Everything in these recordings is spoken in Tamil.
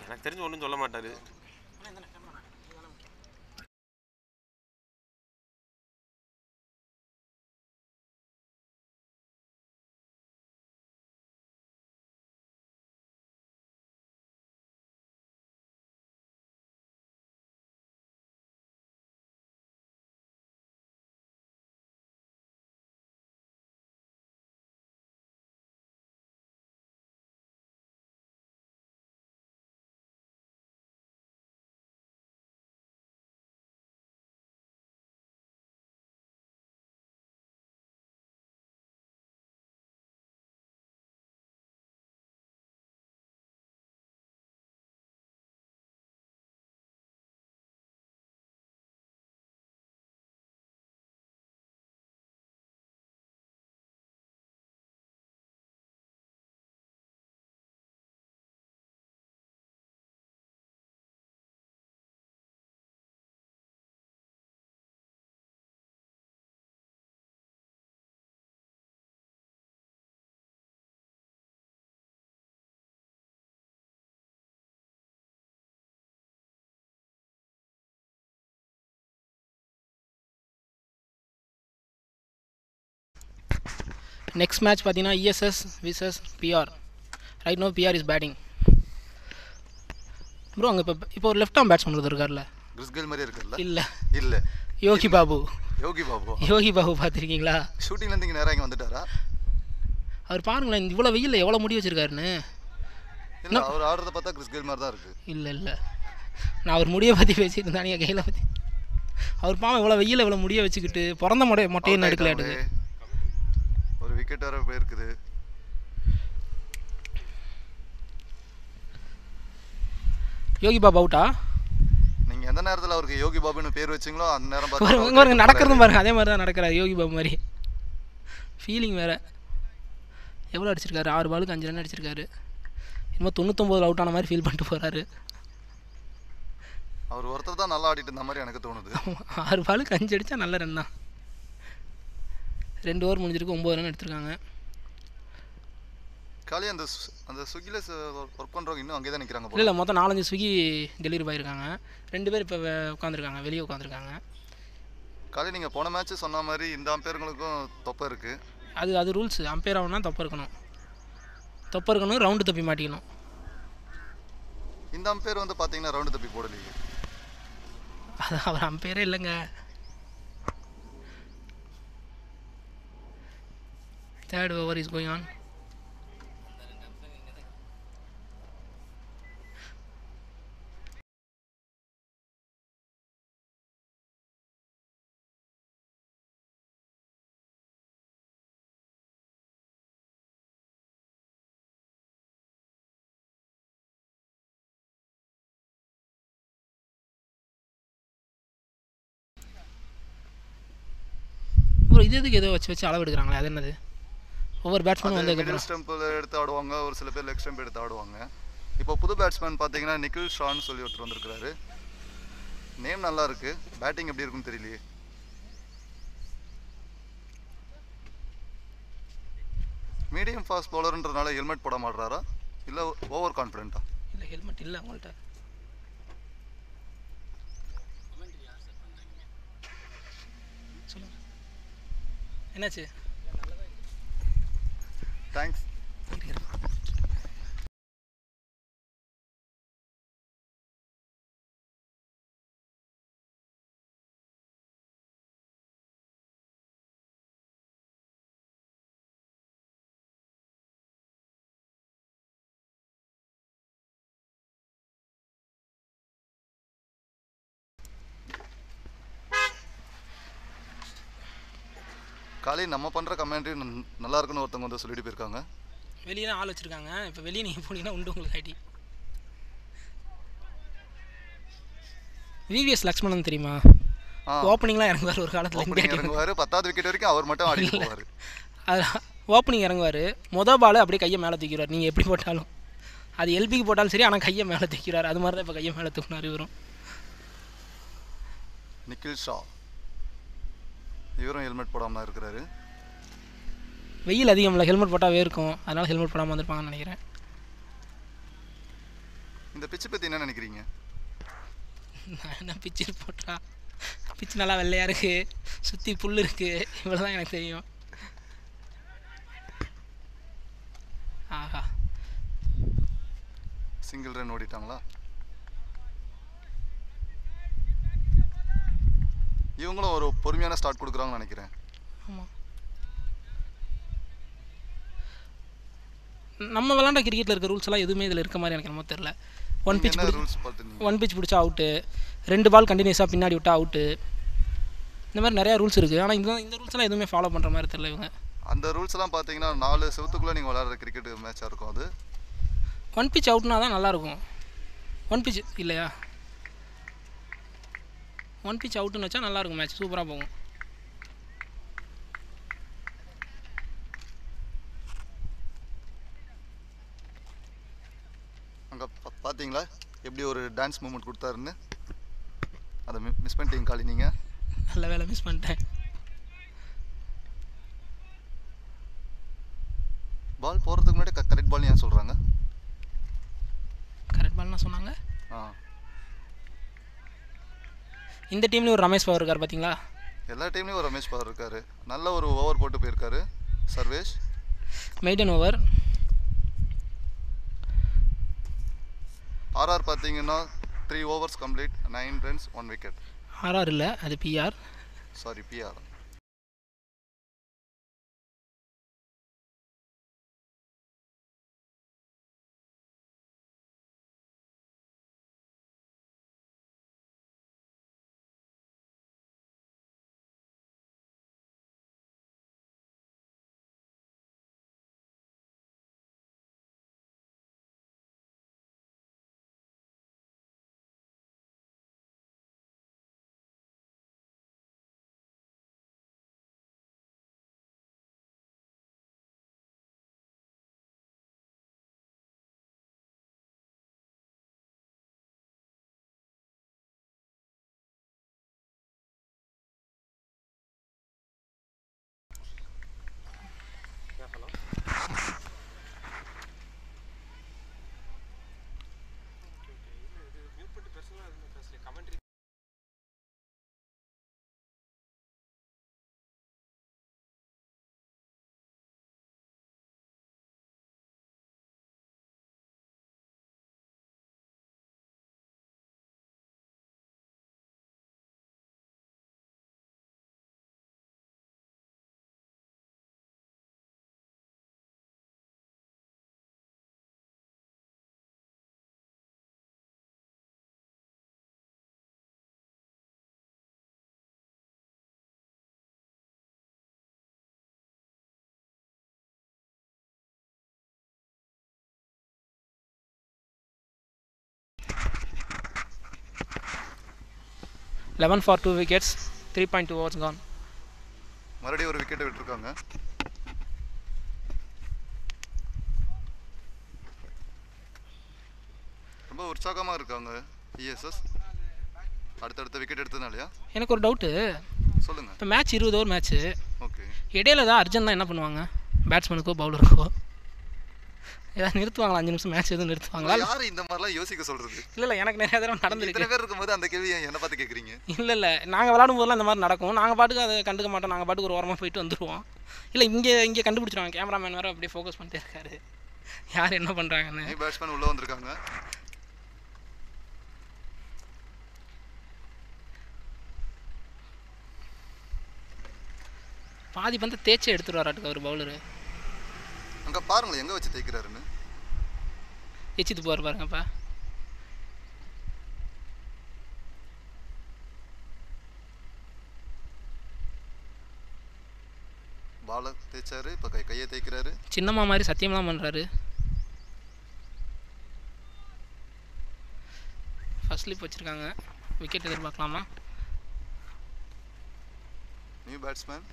எனக்கு தெரிஞ்சு ஒன்றும் சொல்ல மாட்டாரு நெக்ஸ்ட் மேட்ச் பார்த்தீங்கன்னா ESS versus PR right no PR is batting bro அங்கே இப்போ இப்போ ஒரு லெஃப்ட் ஆம் பேட்ஸ்மேன் ஒருத்தர் இருக்கார்ல கிறிஸ்கேல் மாதிரி இருக்குல்ல இல்லை இல்ல யோகி பாபு யோகி பாபு யோகி பாபு பார்த்துருக்கீங்களா ஷூட்டிங்ல இருந்து இங்க நேரா இங்க வந்துட்டாரா அவர் பாருங்களேன் இவ்வளோ வெயில்ல எவ்வளோ முடி வச்சிருக்காருன்னு இல்ல அவர் ஆடுறத பார்த்தா கிறிஸ்கேல் மாதிரி தான் இருக்கு இல்லை இல்லை நான் அவர் முடியை பற்றி பேசிட்டு இருந்தா நீங்கள் கையில் பற்றி அவர் பாவம் இவ்வளோ வெயில்ல இவ்வளோ முடிய வச்சுக்கிட்டு பிறந்த மொட்டை மொட்டையை Out எடுக்கலாட்டுது ஆயிட்டாங்களே. ஒரு விக்கெட் வர போயிருக்குது யோகி பாபு அவுட்டா நீங்க எந்த நேரத்துல அவருக்கு யோகி பாபுன்னு பேர் வச்சீங்களோ அந்த நேரம் பார்த்து பாருங்க அவர் இங்க பாருங்க out நடக்கிறதும் ஆயிட்டாரு. பாருங்க அதே மாதிரி தான் நடக்கிறார் யோகி பாபு மாதிரி ஃபீலிங் வேறு எவ்வளோ அடிச்சிருக்காரு ஆறு பாலுக்கு அஞ்சு ரன் அடிச்சிருக்காரு இன்னும் தொண்ணூத்தொம்பதுல அவுட் ஆன மாதிரி ஃபீல் பண்ணிட்டு போகிறாரு அவர் ஒருத்தர் தான் நல்லா ஆடிட்டு இருந்த மாதிரி எனக்கு தோணுது ஆறு பாலுக்கு அஞ்சு அடித்தா நல்ல ரன் தான் ரெண்டு ஓவர் முடிஞ்சிருக்கு ஒம்பது ரன் எடுத்திருக்காங்க காலி அந்த சு- அந்த ஸ்விக்கில ஒர்க் பண்றவங்க இன்னும் அங்கேயே தான் நிக்கிறாங்க இல்லை போல இல்லை மொத்தம் நாலஞ்சு ஸ்விக்கி டெலிவரி போயிருக்காங்க ரெண்டு பேர் இப்போ உட்காந்துருக்காங்க வெளியே உட்காந்துருக்காங்க காலி நீங்க போன மேட்ச் சொன்ன மாதிரி இந்த அம்பேருங்களுக்கும் தொப்பை இருக்கு அது அது ரூல்ஸ் அம்பையர் ஆகணும்னா தொப்பை இருக்கணும் தொப்பை இருக்கணும் ரவுண்டு தப்பி மாட்டிக்கணும் இந்த அம்பேர் வந்து பாத்தீங்கன்னா ரவுண்டு தப்பி போடலையே அது அவர் அம்பையரே இல்லைங்க third over is going on அப்புறம் இது எதுக்கு ஏதோ வச்சு வச்சு அளவு எடுக்கிறாங்களே அது என்னது ஒவ்வொரு பேட்ஸ்மேனும் மிடில் வந்ததுக்கப்புறம் ஸ்டம்பில் எடுத்து ஆடுவாங்க ஒரு சில பேர் லெக் ஸ்டம்ப் எடுத்து ஆடுவாங்க இப்போ புது பேட்ஸ்மேன் பார்த்தீங்கன்னா நிக்கில் ஷான்னு சொல்லி ஒருத்தர் வந்திருக்கிறாரு நேம் நல்லா இருக்கு பேட்டிங் எப்படி இருக்குன்னு தெரியலையே மீடியம் ஃபாஸ்ட் பவுலர்ன்றனால ஹெல்மெட் போட மாட்றாரா இல்லை ஓவர் கான்ஃபிடென்ட்டா இல்லை ஹெல்மெட் இல்லை அவங்கள்ட்ட சொல்லுங்க என்னாச்சு தேங்க்ஸ் காலை நம்ம பண்ணுற கமெண்ட்ரி நல்லா இருக்குன்னு ஒருத்தவங்க வந்து சொல்லிட்டு போயிருக்காங்க வெளியே தான் ஆள் வச்சுருக்காங்க இப்போ வெளியே நீங்கள் போனீங்கன்னா உண்டு உங்களுக்கு ஐடி விவிஎஸ் லக்ஷ்மணன் தெரியுமா ஆ ஓப்பனிங்லாம் இறங்குவார் ஒரு காலத்தில் ஓப்பனிங் இந்தியா டீம் இறங்குவார் பத்தாவது விக்கெட் வரைக்கும் அவர் மட்டும் ஆடிட்டு போவார் அது ஓப்பனிங் இறங்குவார் மொதல் பால் அப்படியே கையை மேலே தூக்கிடுவார் நீங்கள் எப்படி போட்டாலும் அது எல்பிக்கு போட்டாலும் சரி ஆனால் கையை மேலே தூக்கிறார் அது மாதிரி தான் இப்போ கையை மேலே தூக்கினார் இவரும் நிக்கில் ஷா இவரும் ஹெல்மெட் போடாம தான் இருக்கிறாரு வெயில் அதிகம் இல்லை ஹெல்மெட் போட்டால் வேர்க்கும் அதனால் ஹெல்மெட் போடாமல் வந்திருப்பாங்கன்னு நினைக்கிறேன் இந்த பிச்சு பற்றி என்ன நினைக்கிறீங்க நான் என்ன பிச்சு போட்டா பிச்சு நல்லா வெள்ளையாக இருக்குது சுற்றி புல் இருக்குது இவ்வளோ தான் எனக்கு தெரியும் ஆஹா சிங்கிள் ரன் ஓடிட்டாங்களா இவங்களும் ஒரு பொறுமையான ஸ்டார்ட் கொடுக்குறாங்கன்னு நினைக்கிறேன் ஆமாம் நம்ம விளாண்ட கிரிக்கெட்டில் இருக்க ரூல்ஸ் எல்லாம் எதுவுமே இதில் இருக்க மாதிரி எனக்கு என்னமோ தெரில ஒன் நீங்க பிச் என்ன பிடி ரூல்ஸ் பார்த்துருந்தீங்க ஒன் பிச் பிடிச்சா அவுட்டு ரெண்டு பால் கண்டினியூஸாக பின்னாடி விட்டா அவுட்டு இந்த மாதிரி நிறையா ரூல்ஸ் இருக்குது ஆனால் இந்த இந்த ரூல்ஸ் எல்லாம் எதுவுமே ஃபாலோ பண்ணுற மாதிரி தெரியல இவங்க அந்த ரூல்ஸ் எல்லாம் பார்த்தீங்கன்னா நாலு செவத்துக்குள்ளே நீங்கள் விளையாடுற கிரிக்கெட் மேட்சாக இருக்கும் அது ஒன் பிச் அவுட்னா தான் நல்லாயிருக்கும் ஒன் பிச் இல்லையா ஒன் பிச் அவுட்டுன்னு வச்சா நல்லாயிருக்கும் மேட்ச் சூப்பராக போகும் அங்கே பார்த்தீங்களா எப்படி ஒரு டான்ஸ் மூமெண்ட் கொடுத்தாருன்னு அதை மிஸ் பண்ணிட்டீங்க காலி நீங்கள் நல்ல வேலை மிஸ் பண்ணிட்டேன் பால் போகிறதுக்கு முன்னாடி கரெக்ட் பால் ஏன் சொல்கிறாங்க கரெக்ட் பால்னா சொன்னாங்க ஆ இந்த டீம்லேயும் ஒரு ரமேஷ் பவர் இருக்கார் பார்த்தீங்களா எல்லா டீம்லேயும் ஒரு ரமேஷ் பவர் இருக்காரு நல்ல ஒரு ஓவர் போட்டு போயிருக்காரு சர்வேஷ் மெய்டன் ஓவர் ஆர்ஆர் பார்த்தீங்கன்னா three overs complete nine runs one wicket RR இல்லை அது PR sorry PR eleven for two wickets three point two overs gone மறுபடியும் ஒரு விக்கெட்டை விட்டுருக்காங்க ரொம்ப உற்சாகமாக இருக்காங்க இஎஸ்எஸ் அடுத்தடுத்த விக்கெட் எடுத்ததுனாலயா எனக்கு ஒரு டவுட்டு சொல்லுங்கள் இப்போ மேட்ச் இருபது ஓவர் மேட்ச்சு ஓகே இடையில தான் அர்ஜென்ட்னா என்ன பண்ணுவாங்க பேட்ஸ்மேனுக்கோ பவுலருக்கோ ஏதாவது நிறுத்துவாங்களா அஞ்சு நிமிஷம் மேட்ச் எதுவும் நிறுத்துவாங்களா யார் இந்த மாதிரிலாம் யோசிக்க சொல்கிறது இல்லை இல்லை எனக்கு நிறைய தடவை நடந்திருக்கு இத்தனை பேர் இருக்கும்போது அந்த கேள்வி ஏன் என்ன பார்த்து கேட்குறீங்க இல்லை இல்லை நாங்கள் விளாடும் போதெல்லாம் இந்த மாதிரி நடக்கும் நாங்கள் பாட்டுக்கு அதை கண்டுக்க மாட்டோம் நாங்கள் பாட்டுக்கு ஒரு ஓரமாக போயிட்டு வந்துடுவோம் இல்லை இங்கே இங்கே கண்டுபிடிச்சிருவாங்க கேமராமேன் வேறு அப்படியே ஃபோக்கஸ் பண்ணிட்டே இருக்காரு யார் என்ன பண்ணுறாங்கன்னு நியூ பேட்ஸ்மேன் உள்ளே வந்திருக்காங்க பாதி பந்தை தேய்ச்சி எடுத்துருவாராட்டுக்கு அவர் பவுலரு அங்கே பாருங்களேன் எங்கே வச்சு தேய்க்கிறாருன்னு எச்சித்து போவார் பாருங்கப்பா பாலை தேய்ச்சாரு இப்போ கை கையை தேய்க்கிறாரு சின்னம்மா மாதிரி சத்தியம்லாம் பண்ணுறாரு ஃபர்ஸ்ட் ஸ்லிப் வச்சுருக்காங்க விக்கெட் எதிர்பார்க்கலாமா நியூ பேட்ஸ்மேன்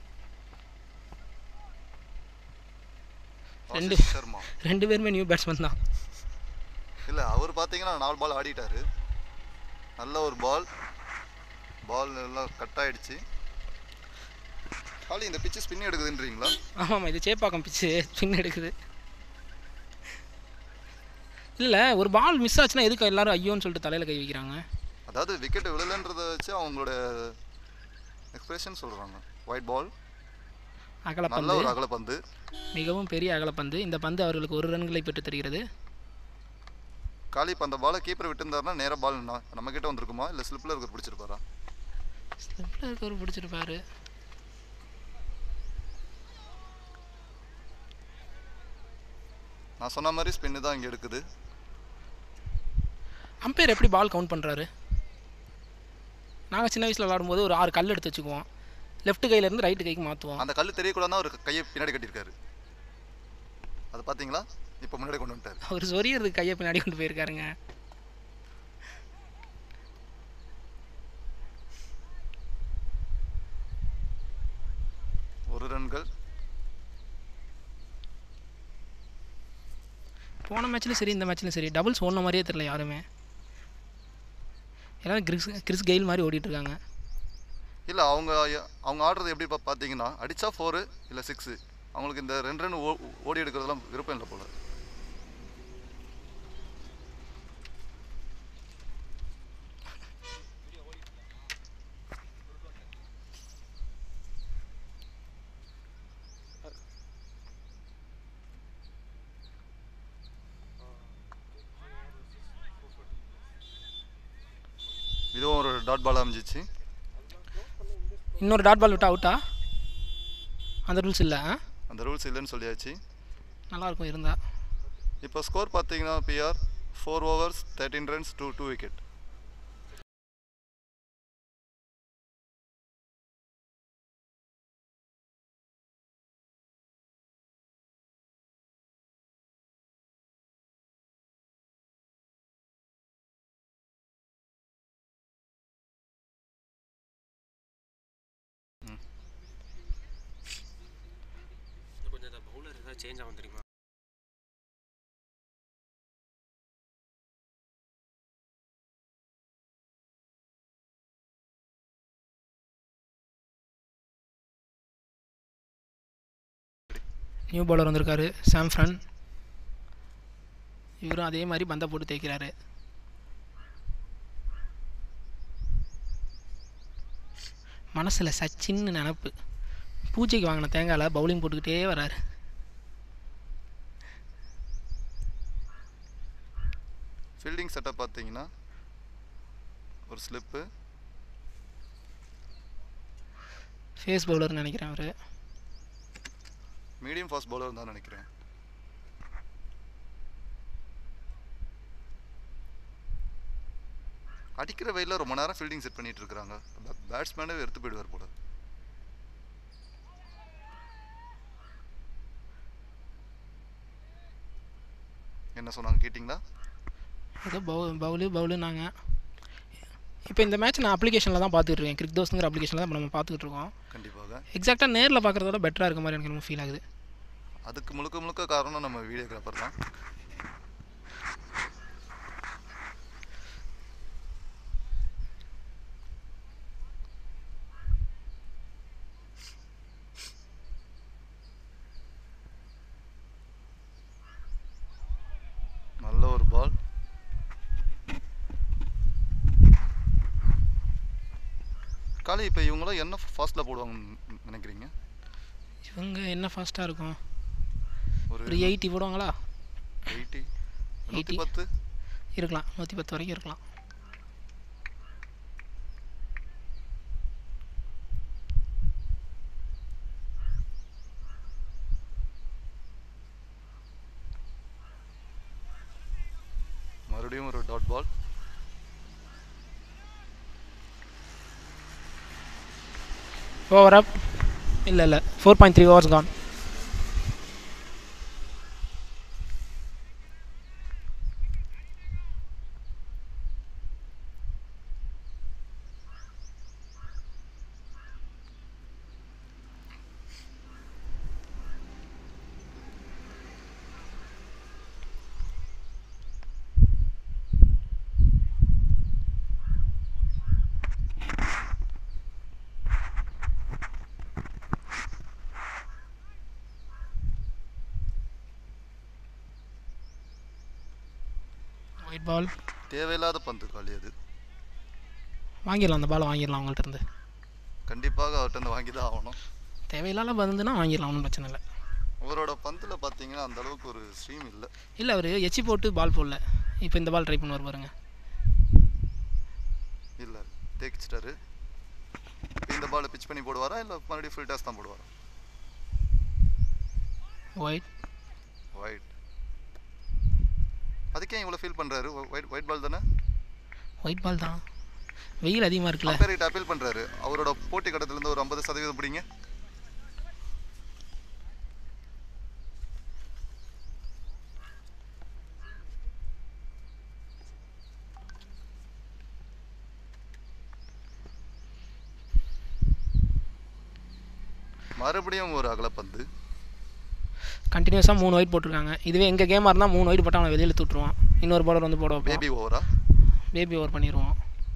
ரெண்டு. சர்மா ரெண்டு பேருமே நியூ பேட்ஸ்மேன் தான் இல்லை அவர் பார்த்தீங்கன்னா நாலு பால் ஆடிட்டாரு நல்ல ஒரு பால் பால் எல்லாம் கட் ஆயிடுச்சு காலி இந்த பிச்சு ஸ்பின் எடுக்குதுன்றீங்களா ஆமாம்மா இது சேப்பாக்கம் பிச்சு பின் எடுக்குது இல்லை ஒரு பால் மிஸ் ஆச்சுன்னா எதுக்கு எல்லாரும் ஐயோன்னு சொல்லிட்டு தலையில் கை வைக்கிறாங்க அதாவது விக்கெட் விழலன்றதை வச்சு அவங்களோட எக்ஸ்பிரஷன் சொல்கிறாங்க ஒயிட் பால் நல்ல அகலப்பந்து ஒரு அகலப்பந்து மிகவும் பெரிய அகலப்பந்து இந்த பந்து அவர்களுக்கு ஒரு ரன்களை பெற்று தருகிறது காலி இப்போ அந்த பாலை கீப்பர் விட்டுருந்தாருன்னா நேராக பால் நம்ம கிட்ட வந்திருக்குமா இல்லை ஸ்லிப்பில் இருக்கிற பிடிச்சிருப்பாரா ஸ்லிப்பில் இருக்கவர் பிடிச்சிருப்பாரு நான் சொன்ன மாதிரி ஸ்பின்னு தான் இங்கே எடுக்குது அம்பையர் எப்படி பால் கவுண்ட் பண்ணுறாரு நாங்கள் சின்ன வயசில் விளாடும்போது ஒரு ஆறு கல் எடுத்து வச்சுக்குவோம் லெஃப்ட் கையிலேருந்து ரைட்டு கைக்கு மாற்றுவோம் அந்த கல் தெரியக்கூடாதுன்னா ஒரு கையை பின்னாடி கட்டியிருக்காரு அது பார்த்தீங்களா இப்போ முன்னாடி கொண்டு வந்துட்டாரு அவர் சொரியறதுக்கு கையை பின்னாடி கொண்டு போயிருக்காருங்க ஒரு ரன்கள் போன மேட்ச்லையும் சரி இந்த மேட்ச்லையும் சரி டபுள்ஸ் ஓடின மாதிரியே தெரில யாருமே எல்லாரும் கிறிஸ் கிறிஸ் கெயில் மாதிரி ஓடிட்டு இருக்காங்க இல்லை அவங்க அவங்க ஆடுறது எப்படி பா- பார்த்தீங்கன்னா அடித்தா ஃபோரு இல்லை சிக்ஸு அவங்களுக்கு இந்த ரெண்டு ரன் ஓ ஓடி எடுக்கிறதுலாம் விருப்பம் இல்லை போல இதுவும் ஒரு டாட் பால் அமைஞ்சிச்சு இன்னொரு டாட் பால் விட்டா அவுட்டா அந்த ரூல்ஸ் இல்லை அந்த ரூல்ஸ் இல்லைன்னு சொல்லியாச்சு நல்லாயிருக்கும் இருந்தா இப்போ ஸ்கோர் பார்த்தீங்கன்னா PR four overs thirteen runs two two wicket கொஞ்சம் இந்த பவுலர் ஏதாவது சேஞ்ச் ஆகும் தெரியுமா நியூ பவுலர் வந்திருக்காரு சாம்ஃப்ரன் இவரும் அதே மாதிரி பந்தை போட்டு தேய்க்கிறாரு மனசில் சச்சின்னு நினப்பு பூஜைக்கு வாங்கின தேங்காயில் பவுலிங் போட்டுக்கிட்டே வராரு ஃபீல்டிங் செட்டப் பார்த்தீங்கன்னா ஒரு ஸ்லிப்பு ஃபேஸ் பவுலர்னு நினைக்கிறேன் அவர் மீடியம் ஃபாஸ்ட் பவுலர் தான் நினைக்கிறேன் அடிக்கிற வெயிலில் ரொம்ப நேரம் ஃபீல்டிங் செட் பண்ணிட்டு இருக்காங்க பேட்ஸ்மேனே வெறுத்து போயிடுவார் போல என்ன சொன்னாங்க கேட்டிங்களா ஏதோ பவு பவுலு பவுலுன்னாங்க இப்போ இந்த மேட்ச் நான் அப்ளிகேஷனில் தான் பார்த்துட்டு இருக்கேன் கிரிக் தோஸ்ங்கிற அப்ளிகேஷனில் தான் நம்ம பார்த்துக்கிட்டு இருக்கோம் கண்டிப்பாக எக்ஸாக்டாக நேரில் பார்க்குறத விட பெட்டராக இருக்க மாதிரி எனக்கு ஃபீல் ஆகுது அதுக்கு முழுக்க முழுக்க காரணம் நம்ம வீடியோகிராஃபர் தான் நல்ல ஒரு பால் காலி இப்போ இவங்களாம் என்ன ஃபாஸ்ட்டில் போடுவாங்கன்னு நினைக்கிறீங்க இவங்க என்ன ஃபாஸ்ட்டாக இருக்கும் ஒரு ஒரு எயிட்டி போடுவாங்களா எயிட்டி நூற்றி 80. பத்து இருக்கலாம் நூற்றி பத்து வரைக்கும் இருக்கலாம் மறுபடியும் ஒரு டாட் பால் ஓவர் அப் இல்லை இல்லை four point three overs gone wide ball தேவையில்லாத பந்து காலி அது வாங்கிடலாம் அந்த பாலை வாங்கிடலாம் அவங்கள்ட்ட இருந்து கண்டிப்பாக அவர்கிட்ட இருந்து வாங்கி தான் ஆகணும் தேவையில்லாத பந்துன்னா வாங்கிடலாம் ஒன்றும் பிரச்சனை இல்லை அவரோட பந்தில் பார்த்தீங்கன்னா அந்த அளவுக்கு ஒரு ஸ்ட்ரீம் இல்லை இல்லை அவர் எச்சி போட்டு பால் போடல இப்போ இந்த பால் ட்ரை பண்ணுவார் பாருங்க இல்லை தேய்ச்சிட்டாரு இப்போ இந்த பால் பிச் பண்ணி போடுவாரா இல்லை மறுபடியும் ஃபுல் டாஸ் தான் போடுவாரா ஒயிட் ஒயிட் அதுக்கே இவ்வளோ ஃபீல் பண்ணுறாரு ஒயிட் ஒயிட் பால் தானே ஒயிட் பால் தான் வெயில் அதிகமாக இருக்குல்ல அம்பேர் கிட்ட அப்பீல் பண்ணுறாரு அவரோட போட்டி கட்டத்துலேருந்து ஒரு ஐம்பது சதவீதம் பிடிங்க மறுபடியும் ஒரு அகலப்பந்து கண்டினியூஸாக மூணு ஒயிட் போட்டிருக்காங்க இதுவே எங்கள் கேமாக இருந்தால் மூணு ஒயிட் போட்டால் அவனை வெளியில் தூட்டுருவான் இன்னொரு பாலர் வந்து போட வைப்பான் பேபி ஓவரா பேபி ஓவர் பண்ணிடுவோம்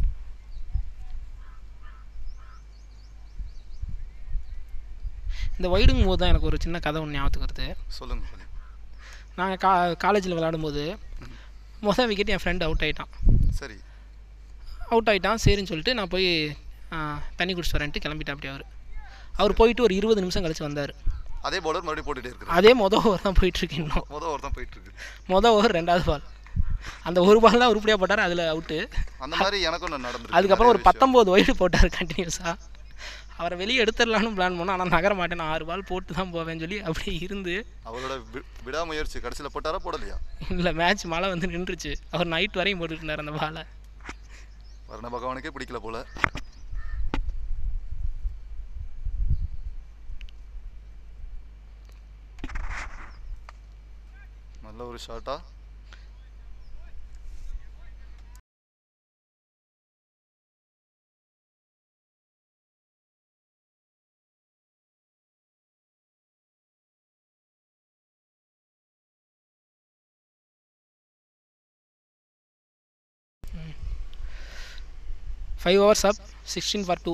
இந்த ஒயிடுங்கும் போது தான் எனக்கு ஒரு சின்ன கதை ஒன்று ஞாபகத்துக்கு வருது சொல்லுங்க சொல்லி நாங்கள் கா காலேஜில் விளையாடும்போது மொதல் விக்கெட் என் ஃப்ரெண்டு அவுட் ஆகிட்டான் சரி அவுட் ஆகிட்டான் சரின்னு சொல்லிட்டு நான் போய் ஆ, தண்ணி குடிச்சிட்டு வரேன்ட்டு கிளம்பிட்டேன் அப்படி அவர் அவர் போயிட்டு ஒரு இருபது நிமிஷம் கழிச்சு வந்தார் அதே பவுலர் மறுபடியும் போட்டுட்டே இருக்கிறார் அதே மொதல் ஓவர் தான் போயிட்டுருக்கு இன்னும் மொதல் ஓவர் தான் போயிட்டு இருக்கு மொதல் ஓவர் ரெண்டாவது பால் அந்த ஒரு பால் தான் உருப்படியாக போட்டார் அதில் அவுட்டு அந்த மாதிரி எனக்கும் ஒண்ணு நடந்திருக்கு அதுக்கப்புறம் ஒரு நிறைய விஷயம். பத்தொம்போது ஒயிடு போட்டார் கண்டினியூஸாக அவரை வெளியே எடுத்துடலான்னு பிளான் பண்ணோம் ஆனால் நகர மாட்டேன் நான் ஆறு பால் போட்டு தான் போவேன்னு சொல்லி அப்படியே இருந்து அவரோட வி- விடாமுயற்சி கடைசியில் போட்டாரா போடலையா இல்லை மேட்ச் மழை வந்து நின்றுச்சு அவர் நைட் வரையும் போட்டுட்டு இருந்தார் அந்த பாலை வர்ண பகவானுக்கே பிடிக்கல போல நல்ல ஒரு ஷாட்டா five overs up sixteen for two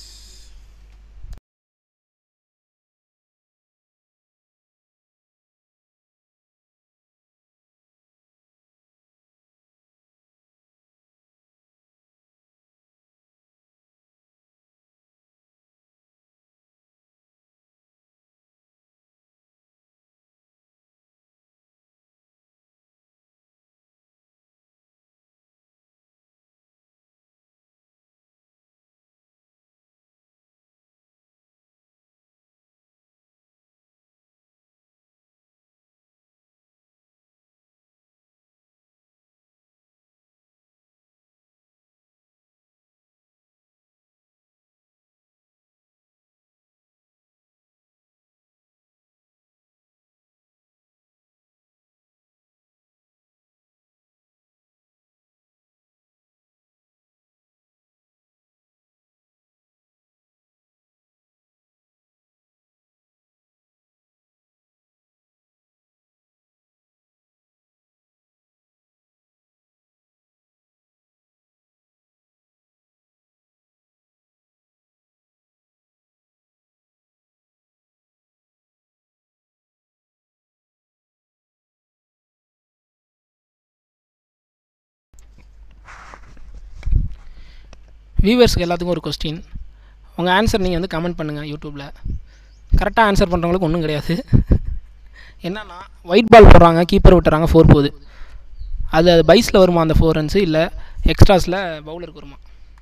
வியூவர்ஸ்க்கு எல்லாத்துக்கும் ஒரு கொஸ்டின் உங்கள் ஆன்சர் நீங்கள் வந்து கமெண்ட் பண்ணுங்கள் யூடியூப்பில் கரெக்டாக ஆன்சர் பண்ணுறவங்களுக்கு ஒன்றும் கிடையாது என்னன்னா ஒயிட் பால் போடுறாங்க கீப்பர் விட்டுறாங்க ஃபோர் போகுது அது அது பைஸில் வருமா அந்த ஃபோர் ரன்ஸு இல்லை எக்ஸ்ட்ராஸில் பவுலருக்கு வருமா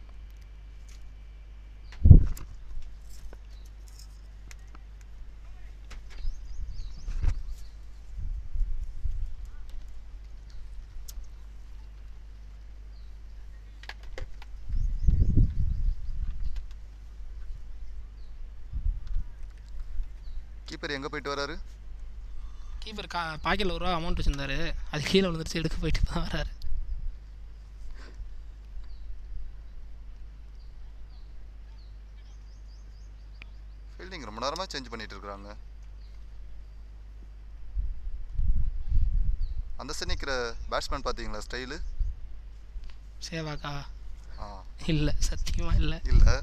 கீப்பர் எங்கே போயிட்டு வராரு கீப்பர் கா பாக்கெட்டில் ஒரு ரூபா அமௌண்ட் வச்சுருந்தாரு அது கீழே விழுந்துருச்சு எடுக்க போயிட்டு தான் வராரு ஃபீல்டிங் ரொம்ப நேரமாக சேஞ்ச் பண்ணிட்டு இருக்காங்க அந்த சைடு நிற்கிற பேட்ஸ்மேன் பார்த்தீங்களா ஸ்டைலு சேவாக்கா ஆ இல்லை சத்தியமாக இல்லை இல்லை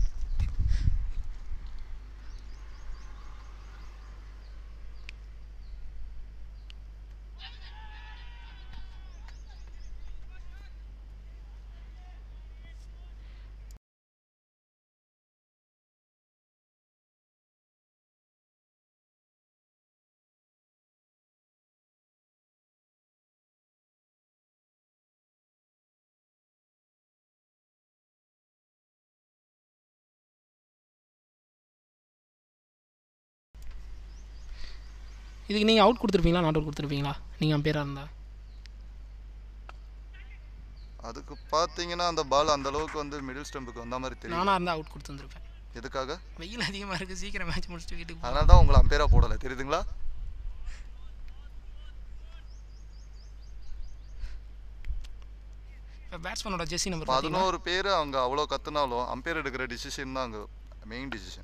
இதுக்கு நீங்கள் அவுட் கொடுத்துருப்பீங்களா நாட் அவுட் கொடுத்துருப்பீங்களா நீங்கள் அம்பேராக இருந்தா அதுக்கு பார்த்தீங்கன்னா அந்த பால் அந்த அளவுக்கு வந்து மிடில் ஸ்டம்புக்கு வந்த மாதிரி தெரியும் நானாக இருந்தால் அவுட் கொடுத்துருந்துருப்பேன் எதுக்காக வெயில் அதிகமாக இருக்குது சீக்கிரம் மேட்ச் முடிச்சுட்டு வீட்டுக்கு போ அதனால தான் உங்களை அம்பேரா போடலை தெரியுதுங்களா இப்போ பேட்ஸ்மேனோட ஜெர்சி நம்பர் பார்த்தீங்கன்னா பதினோரு பேர் அவங்க அவ்வளோ கத்துனாலும் அம்பேர் எடுக்கிற டிசிஷன் தான் அங்கே மெயின் டிசிஷன்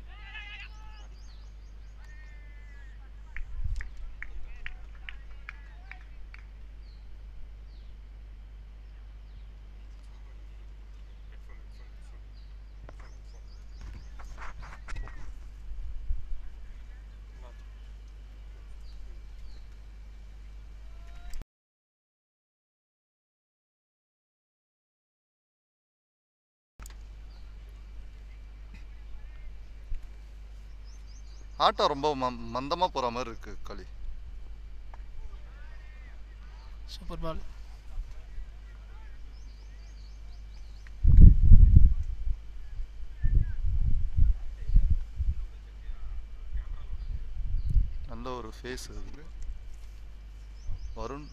ஆட்டம் ரொம்ப ம மந்தமாக போகிற மாதிரி இருக்கு களி சூப்பர் பால் நல்ல ஒரு ஃபேஸ் அது வருண்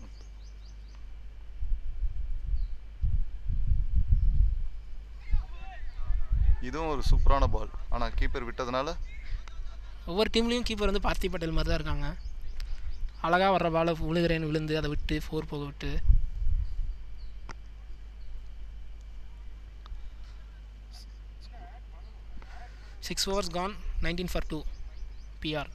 இதுவும் ஒரு சூப்பரான பால் ஆனால் கீப்பர் விட்டதுனால ஒவ்வொரு டீம்லேயும் கீப்பர் வந்து பார்த்தி பட்டேல் மாதிரி தான் இருக்காங்க அழகாக வர்ற பாலை விழுகிறேன்னு விழுந்து அதை விட்டு ஃபோர் போக விட்டு six overs gone nineteen for two PR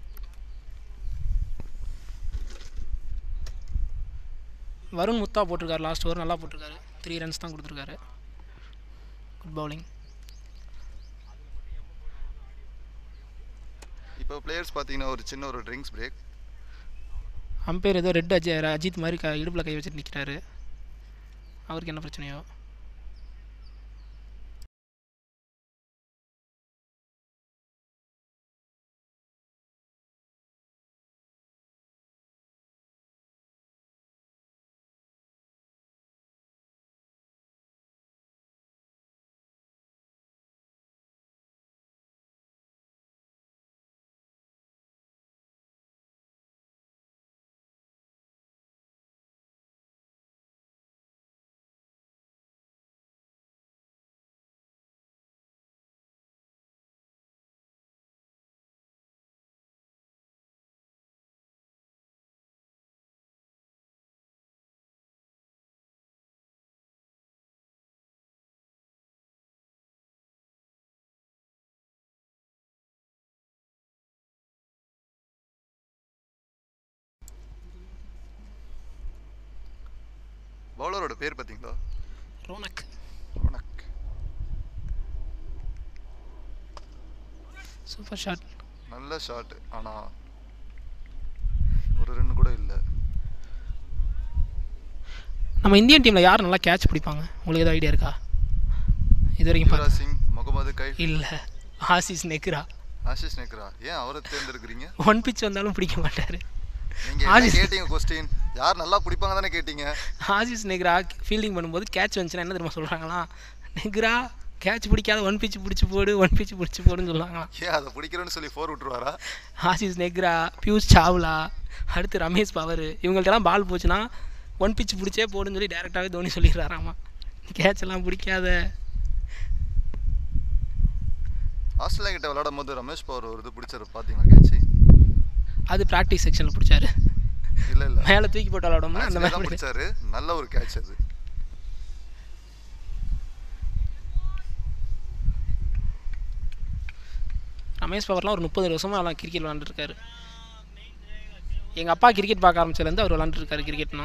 Varun முத்தா போட்டிருக்காரு லாஸ்ட் ஓவர் நல்லா போட்டிருக்காரு த்ரீ ரன்ஸ் தான் கொடுத்துருக்காரு குட் பவுலிங் இப்போ பிளேயர்ஸ் பார்த்தீங்கன்னா ஒரு சின்ன ஒரு ட்ரிங்க்ஸ் பிரேக் அம்பையர் ஏதோ ரெட் அஜய் அஜித் மாதிரி க இடுப்பில் கை வச்சுட்டு நிற்கிறாரு அவருக்கு என்ன பிரச்சனையோ பவுலரோட பேர் பார்த்தீங்களா ரோனக் ரோனக் சூப்பர் ஷாட் நல்ல ஷாட் ஆனால் ஒரு ரன் கூட இல்லை நம்ம இந்தியன் டீமில் யார் நல்லா கேட்ச் பிடிப்பாங்க உங்களுக்கு ஏதாவது ஐடியா இருக்கா இது வரைக்கும் யுவராஜ் சிங் முகமது கை இல்லை ஆசிஸ் நெக்ரா ஆஷிஷ் நெக்ரா ஏன் அவரை தேர்ந்தெடுக்கிறீங்க ஒன் பிச் வந்தாலும் பிடிக்க மாட்டார் நீங்க என்ன ஆஷிஷ். கேட்டீங்க கொஸ்டின் யார் நல்லா பிடிப்பாங்க தானே கேட்டீங்க ஆசிஸ் நெக்ரா ஃபீல்டிங் பண்ணும்போது கேட்ச் வந்துச்சுன்னா என்ன தெரியுமா சொல்கிறாங்களாம் நெக்ரா கேட்ச் பிடிக்காத ஒன் பிச் பிடிச்சி போடு ஒன் பிச் பிடிச்சி போடுன்னு சொல்லுவாங்களாம் ஏன் அதை பிடிக்கிறேன்னு சொல்லி ஃபோர் விட்டுருவாரா ஆசிஸ் நெக்ரா பியூஷ் சாவ்லா அடுத்து ரமேஷ் பவர் இவங்கள்ட்டலாம் பால் போச்சுன்னா ஒன் பிச் பிடிச்சே போடுன்னு சொல்லி டேரெக்டாகவே தோனி சொல்லிடுறாராமா கேட்ச் எல்லாம் பிடிக்காத ஆஸ்திரேலியா கிட்ட விளையாடும் போது ரமேஷ் பவர் ஒரு இது பிடிச்சாரு பார்த்தீங்களா கேட்சி அது ப்ராக்டிஸ் செக்ஷனில் பிடிச்சாரு இல்லை இல்லை மேலே தூக்கி போட்டு விளாடோம்னா அந்த தான் மாதிரி பிடிச்சாரு நல்ல ஒரு கேட்ச் அது ரமேஷ் பவர்லாம் ஒரு முப்பது வருஷமாக எல்லாம் கிரிக்கெட் விளாண்டுருக்காரு எங்கள் அப்பா கிரிக்கெட் பார்க்க ஆரம்பிச்சதுலேருந்து அவர் விளாண்டுருக்காரு கிரிக்கெட்னா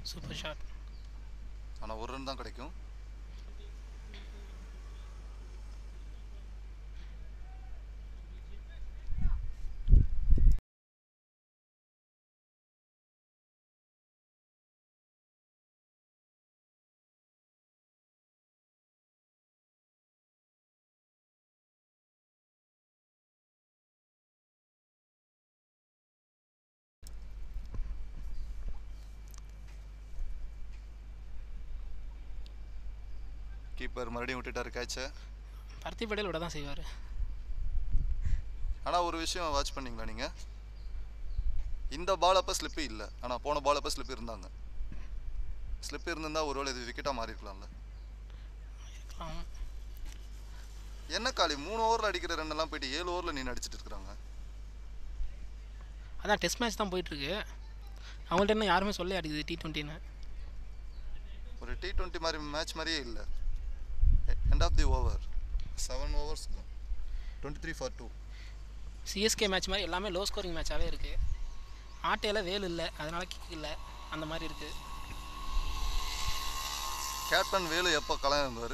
சூப்பர் ஷாட் ஆனால் ஒரு ரன் தான் கிடைக்கும் கீப்பர் மறுபடியும் விட்டுட்டாரு கேட்சை பருத்தி படையில் விட தான் செய்வார் ஆனால் ஒரு விஷயம் வாட்ச் பண்ணீங்களா நீங்கள் இந்த பால் அப்போ ஸ்லிப்பு இல்லை ஆனால் போன பால் அப்போ ஸ்லிப் இருந்தாங்க ஸ்லிப் இருந்திருந்தா ஒருவேளை இது விக்கெட்டாக மாறி இருக்கலாம்ல இருக்கலாம் என்ன காலி மூணு ஓவரில் அடிக்கிற run எல்லாம் போயிட்டு ஏழு ஓவரில் நீ அடிச்சிட்டு இருக்கிறாங்க அதான் டெஸ்ட் மேட்ச் தான் போயிட்டுருக்கு அவங்கள்ட்ட இன்னும் யாருமே சொல்ல அடிக்குது டி ட்வெண்ட்டின்னு ஒரு டி டுவெண்ட்டி மாதிரி மேட்ச் மாதிரியே இல்லை end of the over seven overs twenty three for two CSK match மாதிரி எல்லாமே லோ ஸ்கோரிங் மேட்சாகவே இருக்குது ஆட்டையில் வேல் இல்லை அதனால் கிக் இல்லை அந்த மாதிரி இருக்குது கேப்டன் வேலு எப்போ களம் இருந்தார்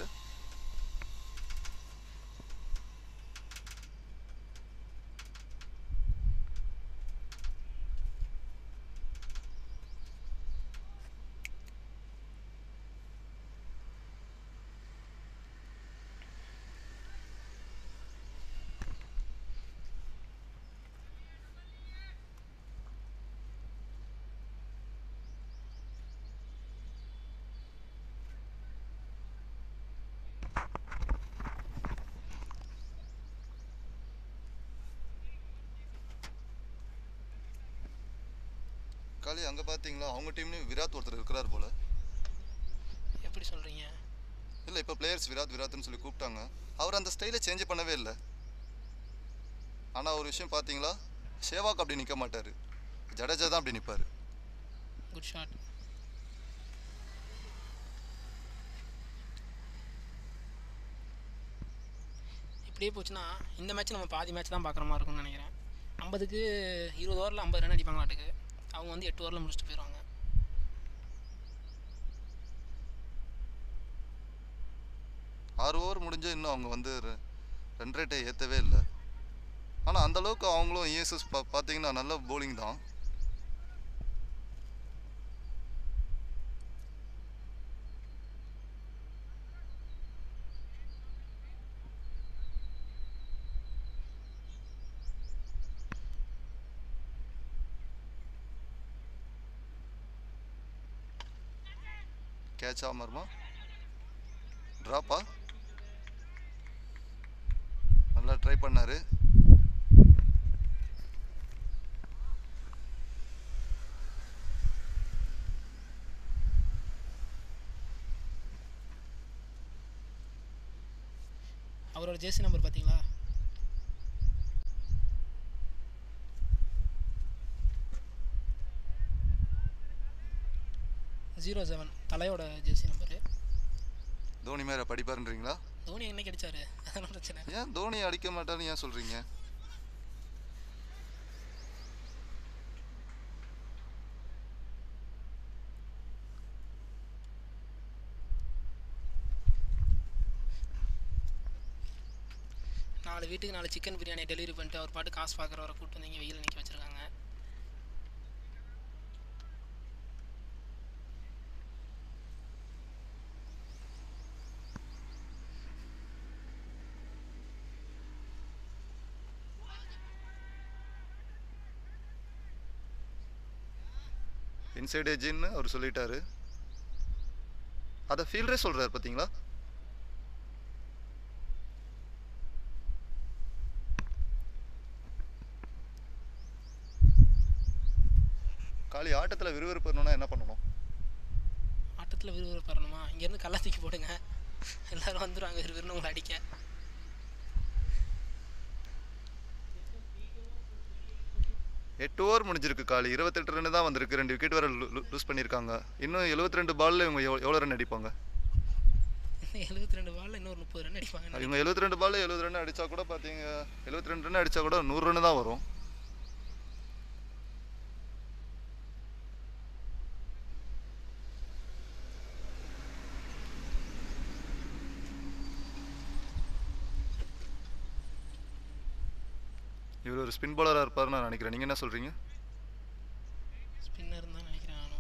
காலி அங்கே பார்த்தீங்களா அவங்க டீம்லேயும் விராட் ஒருத்தர் இருக்கிறார் போல எப்படி சொல்கிறீங்க இல்லை இப்போ பிளேயர்ஸ் விராட் விராட்னு சொல்லி கூப்பிட்டாங்க அவர் அந்த ஸ்டைலை சேஞ்ச் பண்ணவே இல்லை ஆனால் ஒரு விஷயம் பார்த்தீங்களா சேவாக் அப்படி நிற்க மாட்டார் ஜடேஜா தான் அப்படி நிற்பார் குட் ஷாட் இப்படியே போச்சுன்னா இந்த மேட்ச் நம்ம பாதி மேட்ச் தான் பார்க்குற மாதிரி இருக்கும்னு நினைக்கிறேன் ஐம்பதுக்கு இருபது ஓவரில் ஐம்பது ரன் அடிப்பாங்களாட்டுக்கு அவங்க வந்து எட்டு ஓவரில் முடிச்சுட்டு போயிடுவாங்க ஆறு ஓவர் முடிஞ்சு இன்னும் அவங்க வந்து ர- ரன் ரேட்டை ஏற்றவே இல்லை ஆனால் அந்த அளவுக்கு அவங்களும் இஎஸ்எஸ் பா பார்த்தீங்கன்னா நல்ல bowling தான் கேட்ச் ஆமாருமா ட்ராப்பா நல்லா ட்ரை பண்ணாரு அவரோட ஜேர்சி நம்பர் பார்த்தீங்களா ஜீரோ செவன் தலையோட ஜேர்சி நம்பரு தோனி மேல படிப்பாருன்றீங்களா தோனி என்னைக்கு அடிச்சாரு அதெல்லாம் பிரச்சனை ஏன் தோனி அடிக்க மாட்டாருன்னு ஏன் சொல்றீங்க நாலு வீட்டுக்கு நாலு சிக்கன் பிரியாணி டெலிவரி பண்ணிட்டு அவர் பாட்டு காசு பார்க்குறவரை கூப்பிட்டு வந்து இங்கே வெயில் நிற்க வச்சுருக்காங்க இன்சைட் ஏஜின்னு அவர் சொல்லிட்டாரு அதை ஃபீல்டரே சொல்றாரு பார்த்தீங்களா காலி ஆட்டத்தில் விறுவிறுப்பு வரணும்னா என்ன பண்ணணும் ஆட்டத்தில் விறுவிறுப்பு வரணுமா இங்கேருந்து கல்லா தூக்கி போடுங்க எல்லாரும் வந்துடுவாங்க விறுவிறுன்னு உங்களை அடிக்க எட்டு ஓவர் முடிஞ்சிருக்கு காலி இருபத்தெட்டு ரன் தான் வந்திருக்கு ரெண்டு விக்கெட் வர லூஸ் பண்ணியிருக்காங்க இன்னும் எழுபத்தி ரெண்டு பால்ல இவங்க எவ்வளோ எவ்வளோ ரன் அடிப்பாங்க எழுபத்தி ரெண்டு பால்ல இன்னொரு முப்பது ரன் அடிப்பாங்க இவங்க எழுபத்தி ரெண்டு பால்ல எழுபது ரன் அடிச்சா கூட பார்த்தீங்க எழுபத்தி ரெண்டு ரன் அடிச்சா கூட நூறு ரன் தான் வரும் இவர் ஒரு ஸ்பின் பாலராக இருப்பாருன்னு நான் நினைக்கிறேன் நீங்கள் என்ன சொல்கிறீங்க ஸ்பின்னர் தான் நினைக்கிறேன் நானும்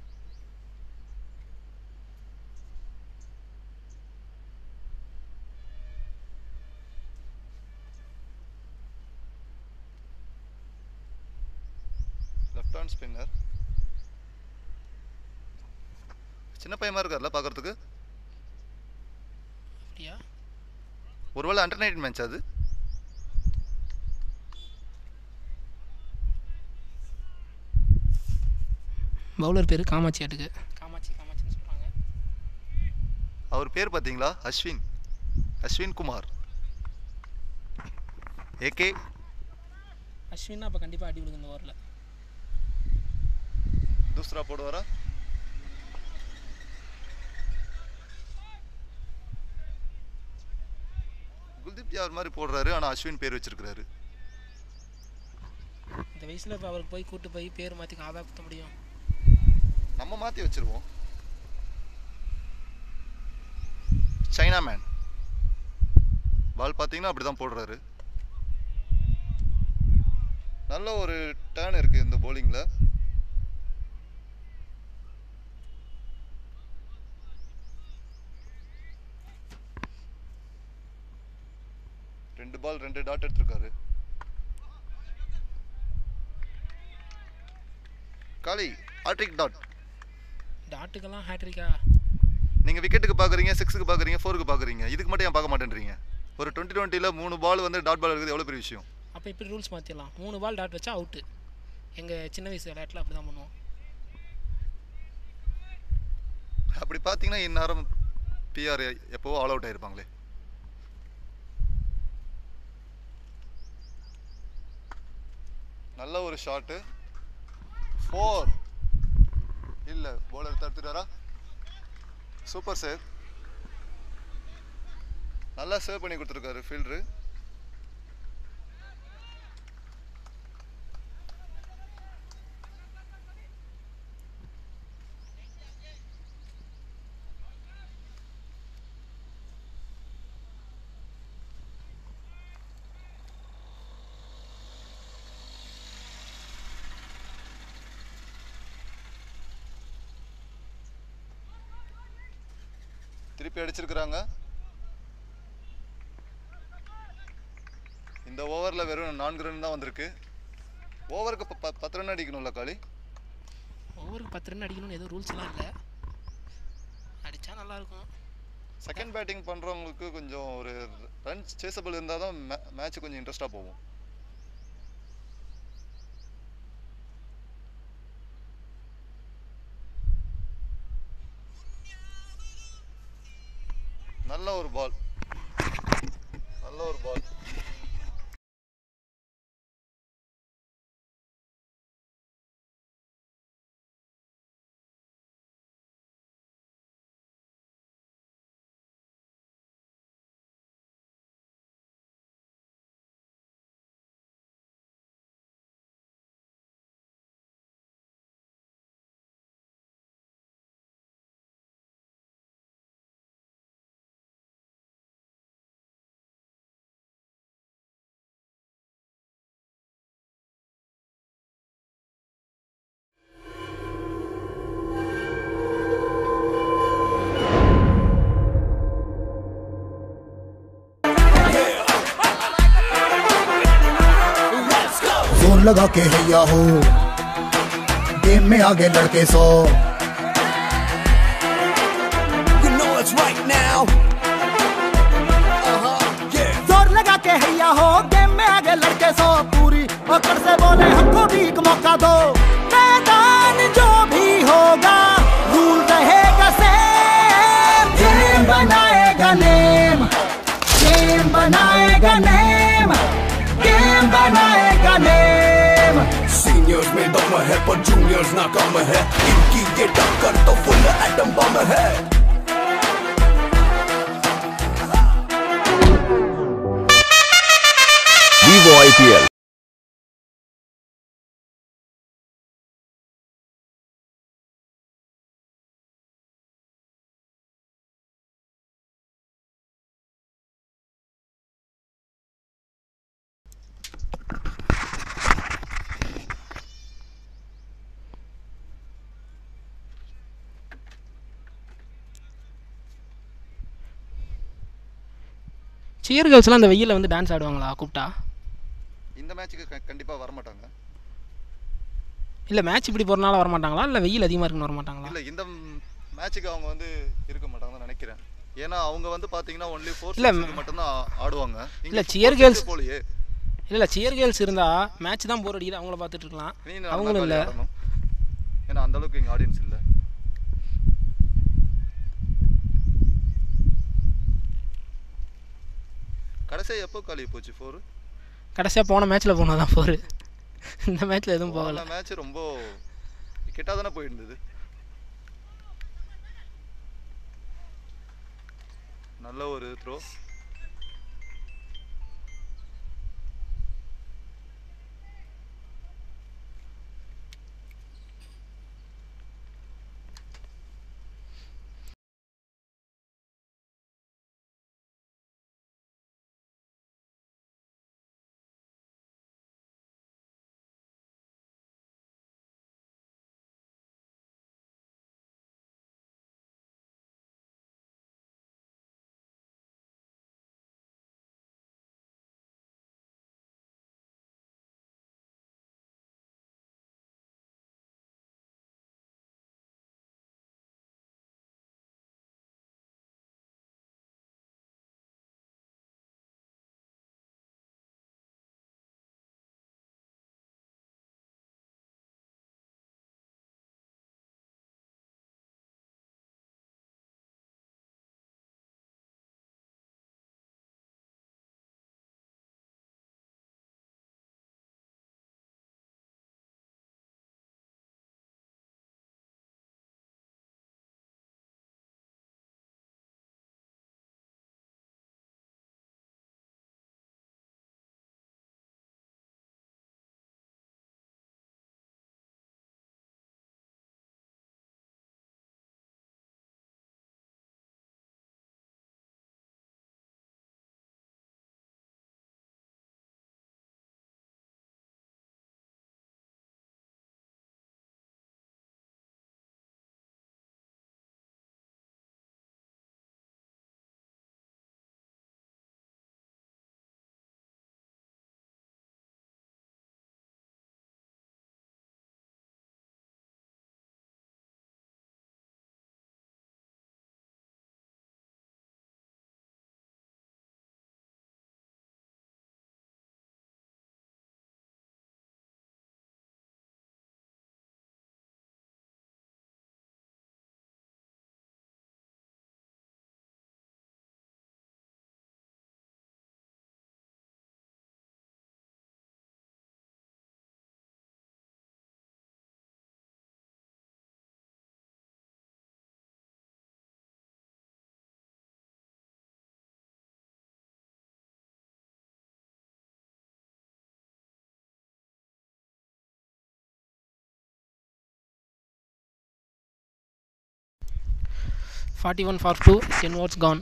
லெஃப்ட் ஹேண்ட் ஸ்பின்னர் சின்ன பையமா இருக்கார்ல பார்க்கறதுக்கு அப்படியா ஒருவேளை அண்டர் நைன்டீன் மேட்ச் அது பவுலர் பேர் காமாட்சி ஆட்டுக்கு காமாட்சி காமாட்சின்னு சொல்கிறாங்க அவர் பேர் பார்த்தீங்களா அஸ்வின் அஸ்வின் குமார் ஏகே அஸ்வின்னா அப்போ கண்டிப்பாக அடி விடுங்க இந்த ஓவரில் தூஸ்ரா போடுவாரா குல்தீப் யார் மாதிரி போடுறாரு ஆனால் அஸ்வின் பேர் வச்சிருக்கிறாரு இந்த வயசில் இப்போ அவருக்கு போய் கூட்டு போய் பேர் மாற்றி காதா குத்த முடியும் நம்ம மாற்றி வச்சிருவோம் சைனா மேன் பால் பார்த்தீங்கன்னா அப்படி தான் போடுறாரு நல்ல ஒரு டேர்ன் இருக்குது இந்த bowlingல ரெண்டு பால் ரெண்டு டாட் எடுத்திருக்காரு காலி ஆட்ரிக் டாட் டாட்டுக்கெல்லாம் ஹேட்ரிக்கா நீங்கள் விக்கெட்டுக்கு பார்க்குறீங்க சிக்ஸுக்கு பார்க்குறீங்க ஃபோருக்கு பார்க்குறீங்க இதுக்கு மட்டும் ஏன் பார்க்க மாட்டேன்றீங்க ஒரு டுவெண்ட்டி டுவெண்ட்டியில் மூணு பால் வந்து டாட் பால் இருக்குது எவ்வளோ பெரிய விஷயம் அப்போ இப்படி ரூல்ஸ் மாற்றிடலாம் மூணு பால் டாட் வச்சா அவுட்டு எங்கள் சின்ன வயசு விளையாட்டில் அப்படி தான் பண்ணுவோம் அப்படி பார்த்தீங்கன்னா இந்நேரம் பிஆர் எப்போவோ ஆல் அவுட் ஆயிருப்பாங்களே நல்ல ஒரு ஷாட்டு ஃபோர் இல்லை bowler தடுத்துட்டாரா சூப்பர் சேவ் நல்லா சேவ் பண்ணி கொடுத்துருக்காரு ஃபீல்டரு திருப்பி அடிச்சிருக்கிறாங்க இந்த ஓவரில் வெறும் நான்கு ரன் தான் வந்திருக்கு ஓவருக்கு ப- ப- பத்து ரன் அடிக்கணும்ல காளி ஓவருக்கு பத்து ரன் அடிக்கணும்னு எதுவும் ரூல்ஸ்லாம் இல்லை அடித்தா நல்லாயிருக்கும் செகண்ட் பேட்டிங் பண்ணுறவங்களுக்கு கொஞ்சம் ஒரு ரன்ஸ் சேசபிள் இருந்தால் தான் மேட்ச் கொஞ்சம் இன்ட்ரெஸ்டாக போகும் நல்ல ஒரு பால் நல்ல ஒரு பால் जोर लगा के हैया हो गेम में आगे लड़के सो You know it's right now. Uh-huh, yeah. जोर लगा के हैया हो गेम में आगे लड़के सो पूरी अकड़ से बोले हमको भी एक मौका दो मैदान जो भी होगा रूल रहेगा सेम गेम बनाएगा नेम गेम बनाएगा नेम गेम बनाएगा नेम Seniors में दम है पर juniors ना कम है इनकी ये टक्कर तो फुल एटम बम है Vivo IPL சியர் கேர்ள்ஸ்லாம் அந்த வெயிலில் வந்து டான்ஸ் ஆடுவாங்களா கூப்பிட்டா இந்த மேட்ச்சுக்கு க கண்டிப்பாக வரமாட்டாங்க இல்லை மேட்ச் இப்படி போகிறனால வர மாட்டாங்களா இல்லை வெயில் அதிகமாக இருக்குன்னு வர மாட்டாங்களா இல்லை இந்த மேட்ச்சுக்கு அவங்க வந்து இருக்க மாட்டாங்கன்னு நினைக்கிறேன் ஏன்னா அவங்க வந்து பார்த்தீங்கன்னா ஒன்லி ஃபோர் இல்ல, மட்டும்தான் ஆ- ஆடுவாங்க இல்ல, இங்க cheer four girls- six போலயே இல்லை இல்லை சியர் கேர்ள்ஸ் இருந்தால் மேட்ச் தான் போர் அடிக்குது அவங்கள பார்த்துட்டு இருக்கலாம் நீ நல்லா அவங்களும் இல்லை ஆடணும். ஏன்னா அந்த அளவுக்கு இங்கே ஆடியன்ஸ் இல்லை கடைசியாக எப்போ காலி போச்சு ஃபோர் கடைசியாக போன மேட்ச்சில் போனால் தான் போர் இந்த மேட்ச்சில் எதுவும் போகலை போகல மேட்ச் ரொம்ப கிட்டா தானே போயிருந்தது நல்ல ஒரு throw forty one for two ten overs gone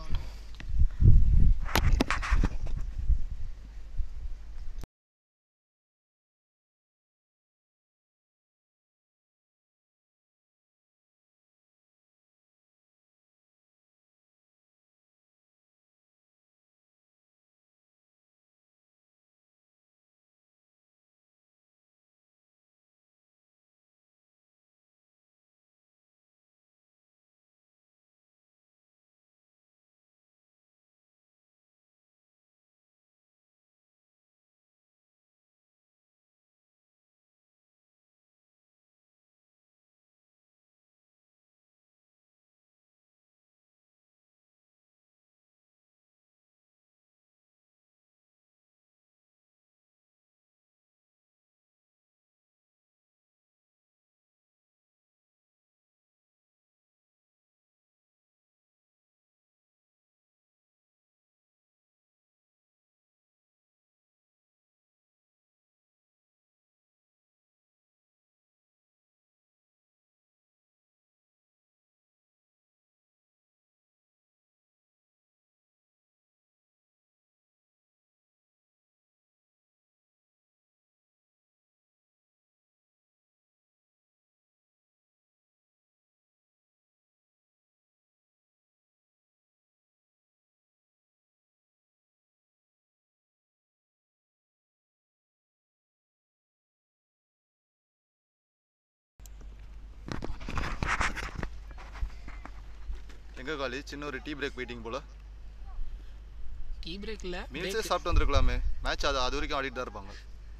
எங்கே காலி சின்ன ஒரு டீ பிரேக் வெயிட்டிங் போல டீ பிரேக் இல்லை மீல்ஸே சாப்பிட்டு வந்திருக்கலாமே மேட்ச் அது அது வரைக்கும் ஆடிட்டு தான் இருப்பாங்க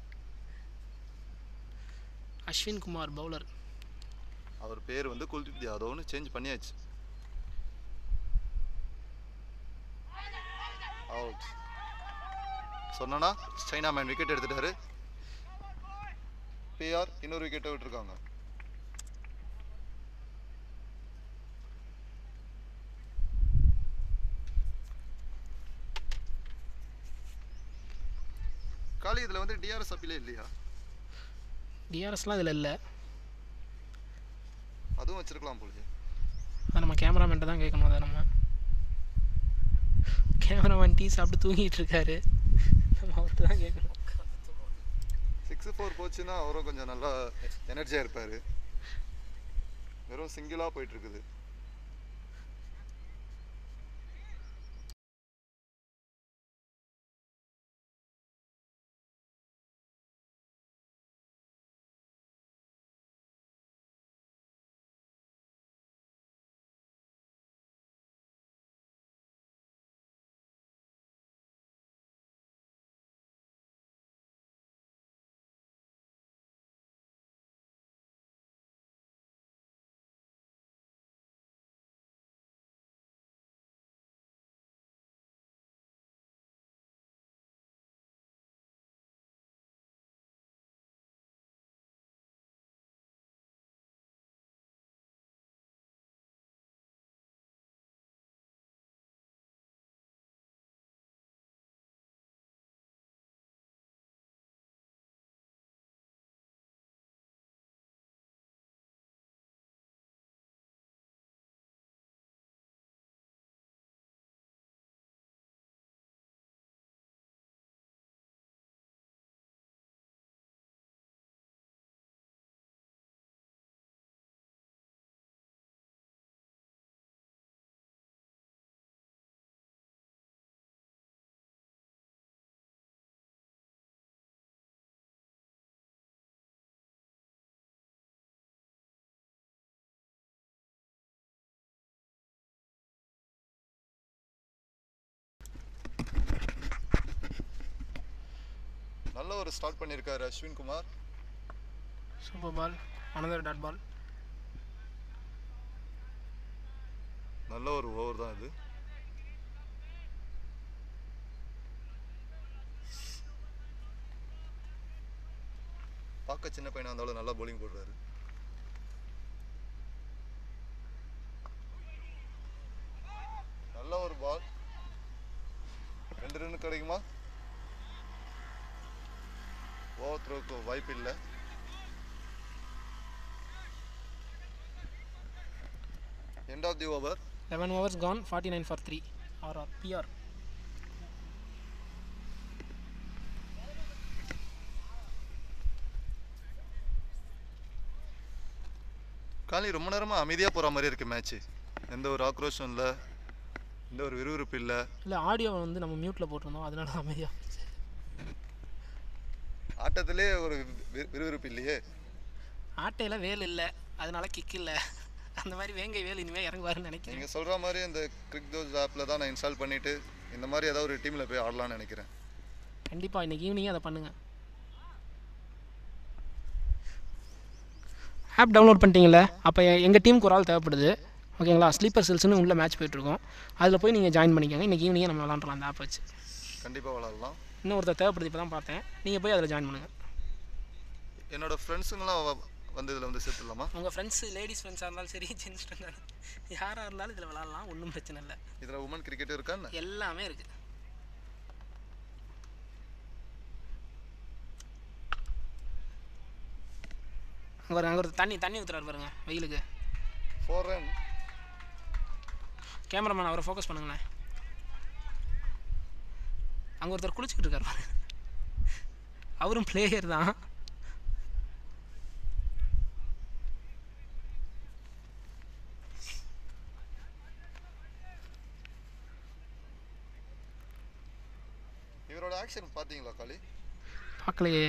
அஸ்வின் குமார் பவுலர் அவர் பேர் வந்து குல்தீப் யாதவ்னு சேஞ்ச் பண்ணியாச்சு அவுட் சொன்னா சைனா மேன் விக்கெட் எடுத்துட்டாரு பிஆர் இன்னொரு விக்கெட்டை விட்டுருக்காங்க காலி இதில் வந்து டிஆர்எஸ் அப்பீலே இல்லையா டிஆர்எஸ்லாம் இதில் இல்லை அதுவும் வச்சிருக்கலாம் போலயே அது நம்ம கேமராமேன்ட்ட தான் கேட்கணும் அதை நம்ம கேமராமேன் டீ சாப்பிட்டு தூங்கிட்டு இருக்காரு நம்ம அவர்கிட்ட தான் கேட்கணும் சிக்ஸ் ஃபோர் போச்சுன்னா அவரும் கொஞ்சம் நல்லா எனர்ஜியாக இருப்பார் வெறும் சிங்கிளாக போயிட்டு இருக்குது நல்ல ஒரு ஸ்டார்ட் பண்ணியிருக்காரு Ashwin Kumar super ball another dot ball நல்ல ஒரு ஓவர் தான் இது பார்க்க சின்ன பையனா இருந்தாலும் நல்லா bowling போடுறாரு நல்ல ஒரு பால் ரெண்டு ரன் கிடைக்குமா ஓவர் த்ரோக்கு வாய்ப்பு இல்லை end of the over eleven overs gone forty nine for three RR PR Kaali ரொம்ப நேரமாக அமைதியாக போகிற மாதிரி இருக்குது மேட்ச்சு எந்த ஒரு ஆக்ரோஷம் இல்லை எந்த ஒரு விறுவிறுப்பு இல்லை இல்லை ஆடியோ வந்து நம்ம மியூட்டில் போட்டிருந்தோம் அதனால அமைதியாக ஆட்டத்திலே ஒரு வி- விறுவிறுப்பு இல்லையே ஆட்டையில் வேல் இல்லை அதனால கிக் இல்லை அந்த மாதிரி வேங்கை வேல் இனிமேல் இறங்குவாருன்னு நினைக்கிறேன் நீங்கள் சொல்கிற மாதிரி இந்த கிரிக் தோஸ் ஆப்பில் தான் நான் இன்ஸ்டால் பண்ணிவிட்டு இந்த மாதிரி ஏதாவது ஒரு டீமில் போய் ஆடலாம்னு நினைக்கிறேன் கண்டிப்பாக இன்னைக்கு ஈவினிங்கே அதை பண்ணுங்கள் ஆப் டவுன்லோட் பண்ணிட்டீங்களே அப்போ எங்கள் டீமுக்கு ஒரு ஆள் தேவைப்படுது ஓகேங்களா ஸ்லீப்பர் செல்ஸ்னு உள்ள மேட்ச் போயிட்டுருக்கோம் அதில் போய் நீங்கள் ஜாயின் பண்ணிக்கோங்க இன்றைக்கி ஈவினிங்கே நம்ம விளாண்டுலாம் அந்த ஆப் வச்சு கண்டிப்பாக விளாட்லாம் இன்னும் ஒருத்தர் தேவைப்படுது இப்போ தான் பார்த்தேன் நீங்கள் போய் அதில் ஜாயின் பண்ணுங்கள் என்னோட ஃப்ரெண்ட்ஸுங்களாம் வந்து இதில் வந்து சேர்த்துடலாமா உங்கள் ஃப்ரெண்ட்ஸ் லேடிஸ் ஃப்ரெண்ட்ஸாக இருந்தாலும் சரி ஜென்ஸ் ஃப்ரெண்ட்ஸாக யாராக இருந்தாலும் இதில் விளாட்லாம் ஒன்றும் பிரச்சனை இல்லை இதில் உமன் கிரிக்கெட் இருக்கான்னு எல்லாமே இருக்குது அங்கே ஒரு அங்கே ஒரு தண்ணி தண்ணி ஊற்றுறாரு பாருங்க வெயிலுக்கு ஃபோர் ரன் கேமராமேன் அவரை ஃபோக்கஸ் பண்ணுங்களேன் அங்கே ஒருத்தர் குளிச்சுக்கிட்டு இருக்காரு பாருங்க அவரும் பிளேயர் தான் இவரோட ஆக்ஷன் பார்த்தீங்களா காலி பார்க்கலையே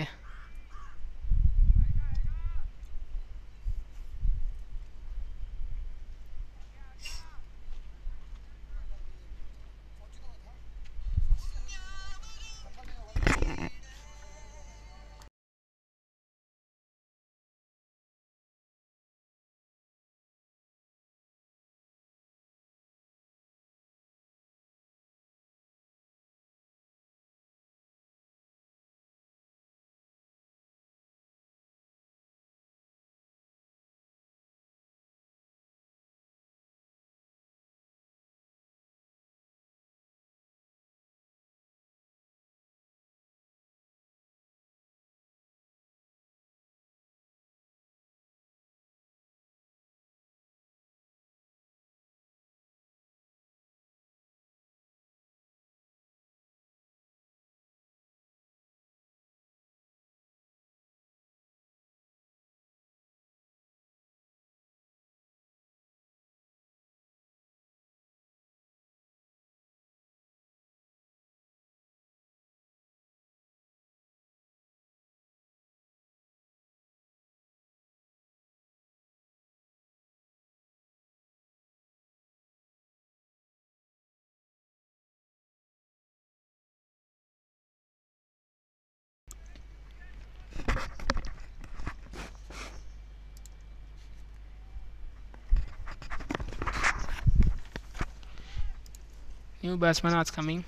நியூ பேட்ஸ்மேன் ஆட்ஸ் கம்மிங்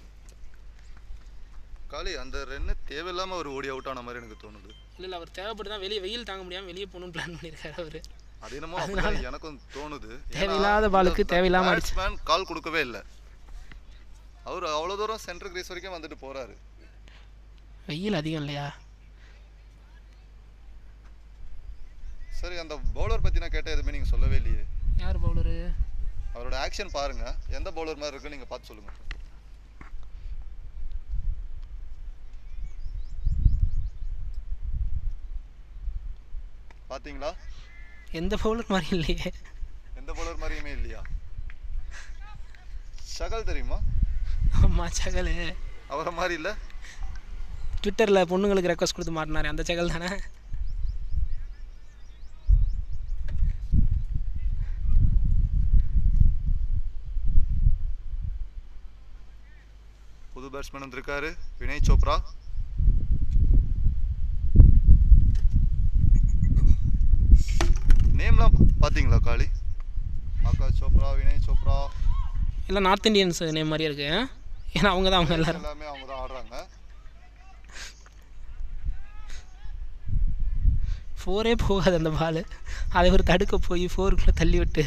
காலி அந்த ரன்னு தேவையில்லாமல் அவர் ஓடி அவுட் ஆன மாதிரி எனக்கு தோணுது இல்லை இல்லை அவர் தேவைப்பட்டு தான் வெளியே வெயில் தாங்க முடியாமல் வெளியே போகணும்னு பிளான் பண்ணியிருக்காரு அவர் அது என்னமோ அப்படிதான் எனக்கும் தோணுது தேவையில்லாத பாலுக்கு தேவையில்லாம அடிச்சு. பேட்ஸ்மேன் கால் கொடுக்கவே இல்லை அவர் அவ்வளோ தூரம் சென்ட்ரல் கிரீஸ் வரைக்கும் வந்துட்டு போறாரு வெயில் அதிகம் இல்லையா சரி அந்த பவுலர் பத்தி நான் கேட்ட எதுவுமே நீங்க சொல்லவே இல்லையே யார் பவுலரு அவரோட ஆக்ஷன் பாருங்க எந்த பவுலர் மாதிரி இருக்குன்னு நீங்க பார்த்து சொல்லுங்க பாத்தீங்களா எந்த பவுலர் மாதிரி இல்லையே எந்த பவுலர் மாதிரியுமே இல்லையா ஷகல் தெரியுமா ஆமாம் சகல் அவரை மாதிரி இல்ல ட்விட்டரில் பொண்ணுங்களுக்கு ரெக்வஸ்ட் கொடுத்து மாட்டினாரு அந்த சகல் தானே புது பேட்ஸ்மேன் வந்திருக்காரு வினய் சோப்ரா நேம்லாம் பாத்தீங்களா காளி ஆகாஷ் சோப்ரா வினய் சோப்ரா எல்லாம் நார்த் இந்தியன்ஸ் நேம் மாதிரியே இருக்கு ஆ? ஏன்னா அவங்க தான் அவங்க எல்லாரும் எல்லாமே அவங்க தான் ஆடுறாங்க ஃபோரே போகாது அந்த பால் அதை ஒரு தடுக்க போய் ஃபோருக்குள்ளே தள்ளி விட்டு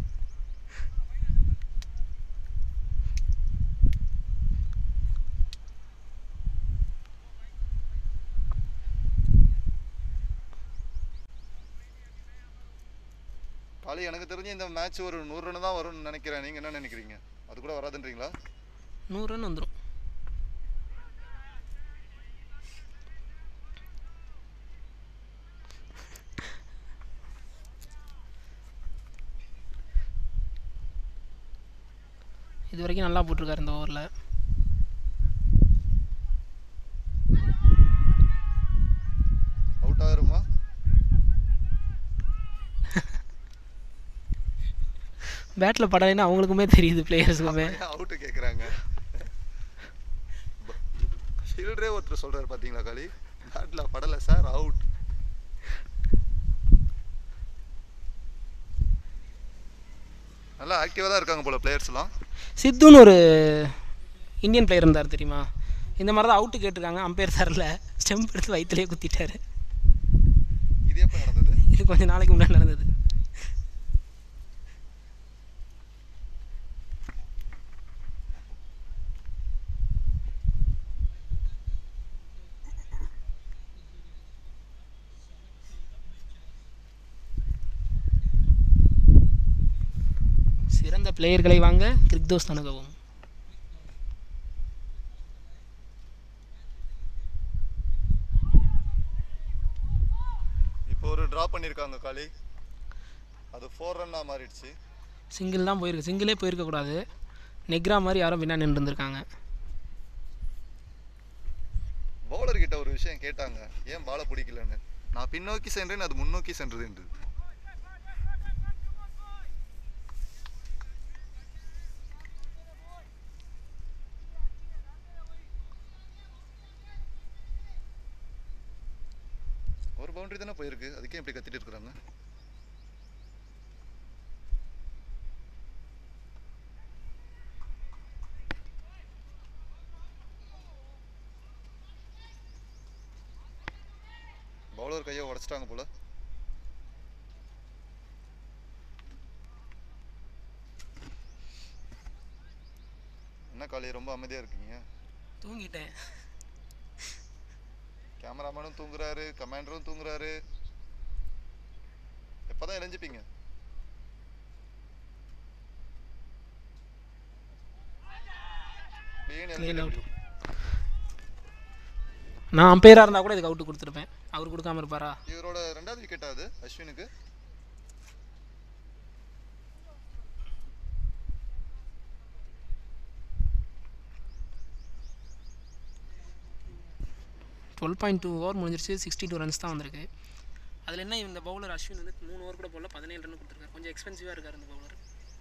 காளி எனக்கு தெரிஞ்சு இந்த மேட்ச் ஒரு நூறு ரன் தான் வரும்னு நினைக்கிறேன் நீங்க என்ன நினைக்கிறீங்க அது கூட வராதுன்றீங்களா நூறு ரன் வந்துடும் இது வரைக்கும் நல்லா போட்டிருக்காரு இந்த ஓவரில் அவுட் ஆயிருமா பேட்டில் படலைன்னா அவங்களுக்குமே தெரியுது பிளேயர்ஸுக்குமே அவுட்டு கேட்குறாங்க ஃபீல்டரே ஒருத்தர் சொல்றாரு பாத்தீங்களா காளி பேட்டில் படலை சார் அவுட் நல்லா ஆக்டிவாக தான் இருக்காங்க போல பிளேயர்ஸ்லாம் சித்துன்னு ஒரு இந்தியன் பிளேயர் இருந்தார் தெரியுமா இந்த மாதிரி தான் அவுட்டு கேட்டிருக்காங்க அம்பையர் தரல ஸ்டெம்ப் எடுத்து வயிற்றுலேயே குத்திட்டாரு இது எப்போ நடந்தது இது கொஞ்ச நாளைக்கு முன்னாடி நடந்தது சிறந்த பிளேயர்களை வாங்க கிரிக்தோஸ் அணுகவும் இப்போ ஒரு ட்ரா பண்ணியிருக்காங்க காளி அது ஃபோர் ரன்னாக மாறிடுச்சு சிங்கிள் தான் போயிருக்கு சிங்கிளே போயிருக்கக்கூடாது நெக்ரா மாதிரி யாரோ பின்னாடி நின்று இருந்திருக்காங்க பவுலர் கிட்ட ஒரு விஷயம் கேட்டாங்க ஏன் பாலை பிடிக்கலன்னு நான் பின்னோக்கி சென்றேன் அது முன்னோக்கி சென்றது என்று ஒரு பவுண்டரி தானே போயிருக்கு அதுக்கே இப்படி கத்திட்டு இருக்கிறாங்க பவுலர் கையை உடச்சிட்டாங்க போல என்ன காளி ரொம்ப அமைதியா இருக்கீங்க தூங்கிட்டேன் கேமராமேனும் தூங்குறாரு கமாண்டரும் தூங்குறாரு எப்பதான் இணைஞ்சிப்பீங்க Clean Clean out. LBW. நான் அம்பையராக இருந்தால் கூட இதுக்கு அவுட்டு கொடுத்துருப்பேன் அவர் கொடுக்காம இருப்பாரா இவரோட ரெண்டாவது விக்கெட் அது அஸ்வினுக்கு டுவெல் பாயிண்ட் டூ ஓவர் முடிஞ்சிருச்சு சிக்ஸ்டி டூ ரன்ஸ் தான் வந்திருக்கு அதில் என்ன இந்த பவுலர் அஸ்வின் வந்து மூணு ஓவர் கூட போடல பதினேழு ரன் கொடுத்துருக்காரு கொஞ்சம் எக்ஸ்பென்சிவாக இருக்கார் இந்த பவுலர்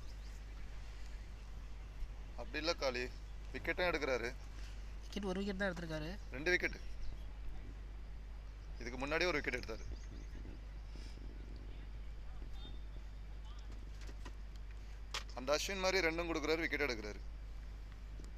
அப்படி இல்லை காளி விக்கெட்டும் எடுக்கிறாரு விக்கெட் ஒரு விக்கெட் தான் எடுத்திருக்காரு ரெண்டு விக்கெட் இதுக்கு முன்னாடியே ஒரு விக்கெட் எடுத்தாரு அந்த அஸ்வின் மாதிரி ரெண்டும் கொடுக்குறாரு விக்கெட் எடுக்கிறாரு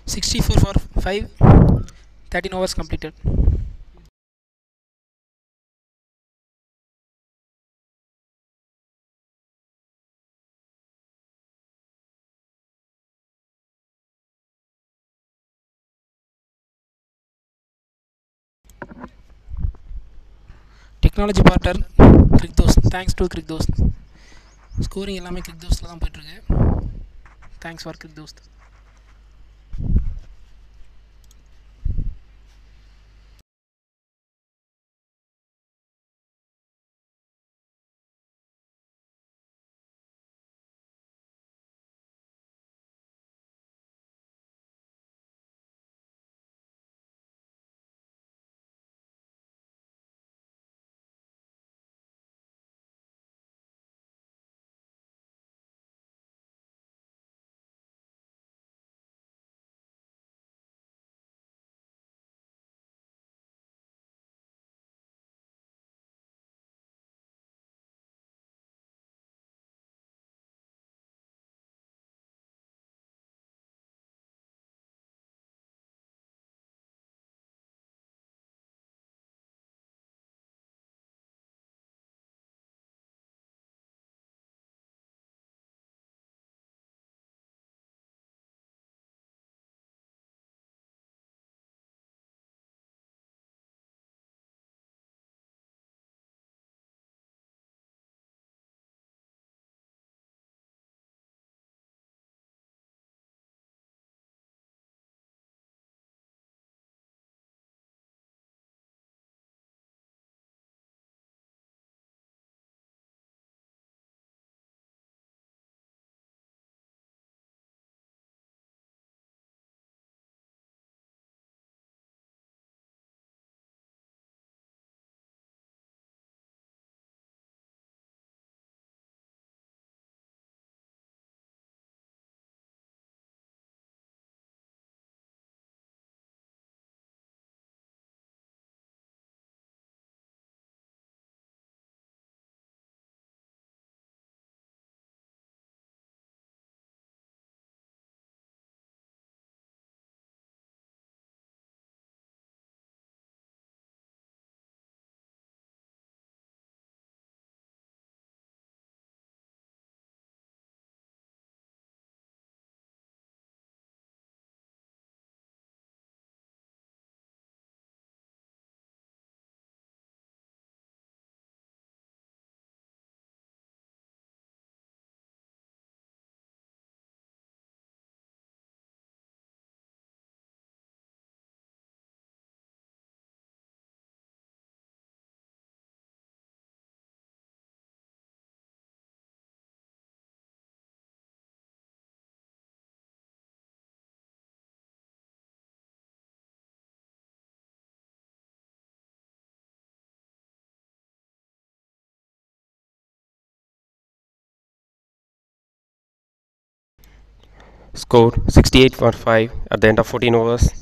sixty four for five thirteen overs completed technology partner Crick Dose thanks to Crick Dose scoring எல்லாமே கிரிக் தோஸில் தான் போயிட்டுருக்கு thanks for Crick Dost Score 68 for 5 at the end of 14 overs.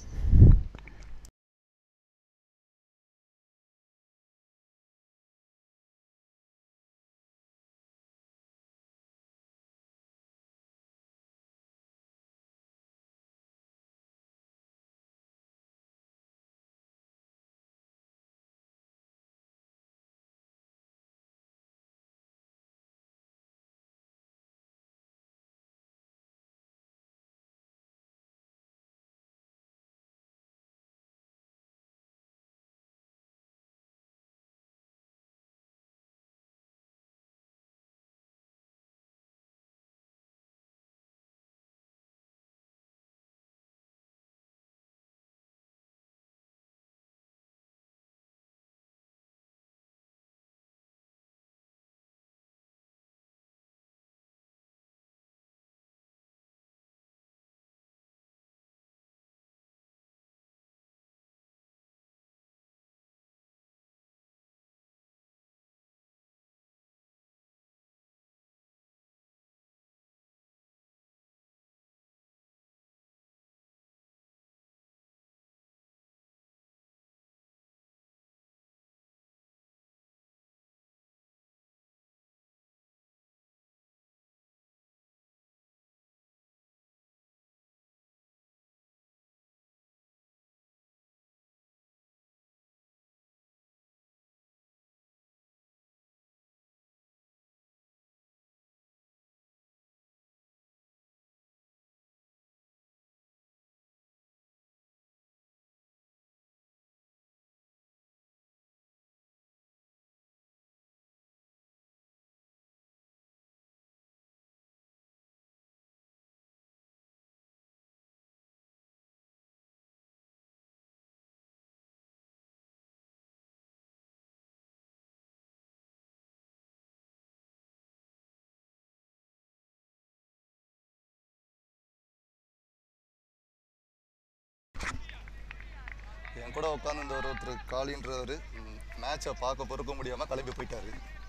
கூட உட்காந்து ஒரு ஒருத்தர் காலின்றவர் மேட்சை பார்க்க பொறுக்க முடியாமல் கிளம்பி போயிட்டாரு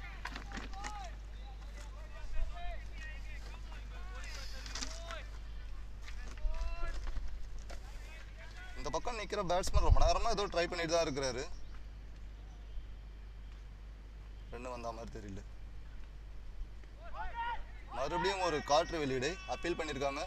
இந்த பக்கம் நிற்கிற பேட்ஸ்மேன் ரொம்ப நேரமாக ஏதோ ட்ரை பண்ணிட்டு தான் இருக்கிறாரு ரெண்டு வந்த மாதிரி தெரியல மறுபடியும் ஒரு காற்று வெளியீடு அப்பீல் பண்ணியிருக்காங்க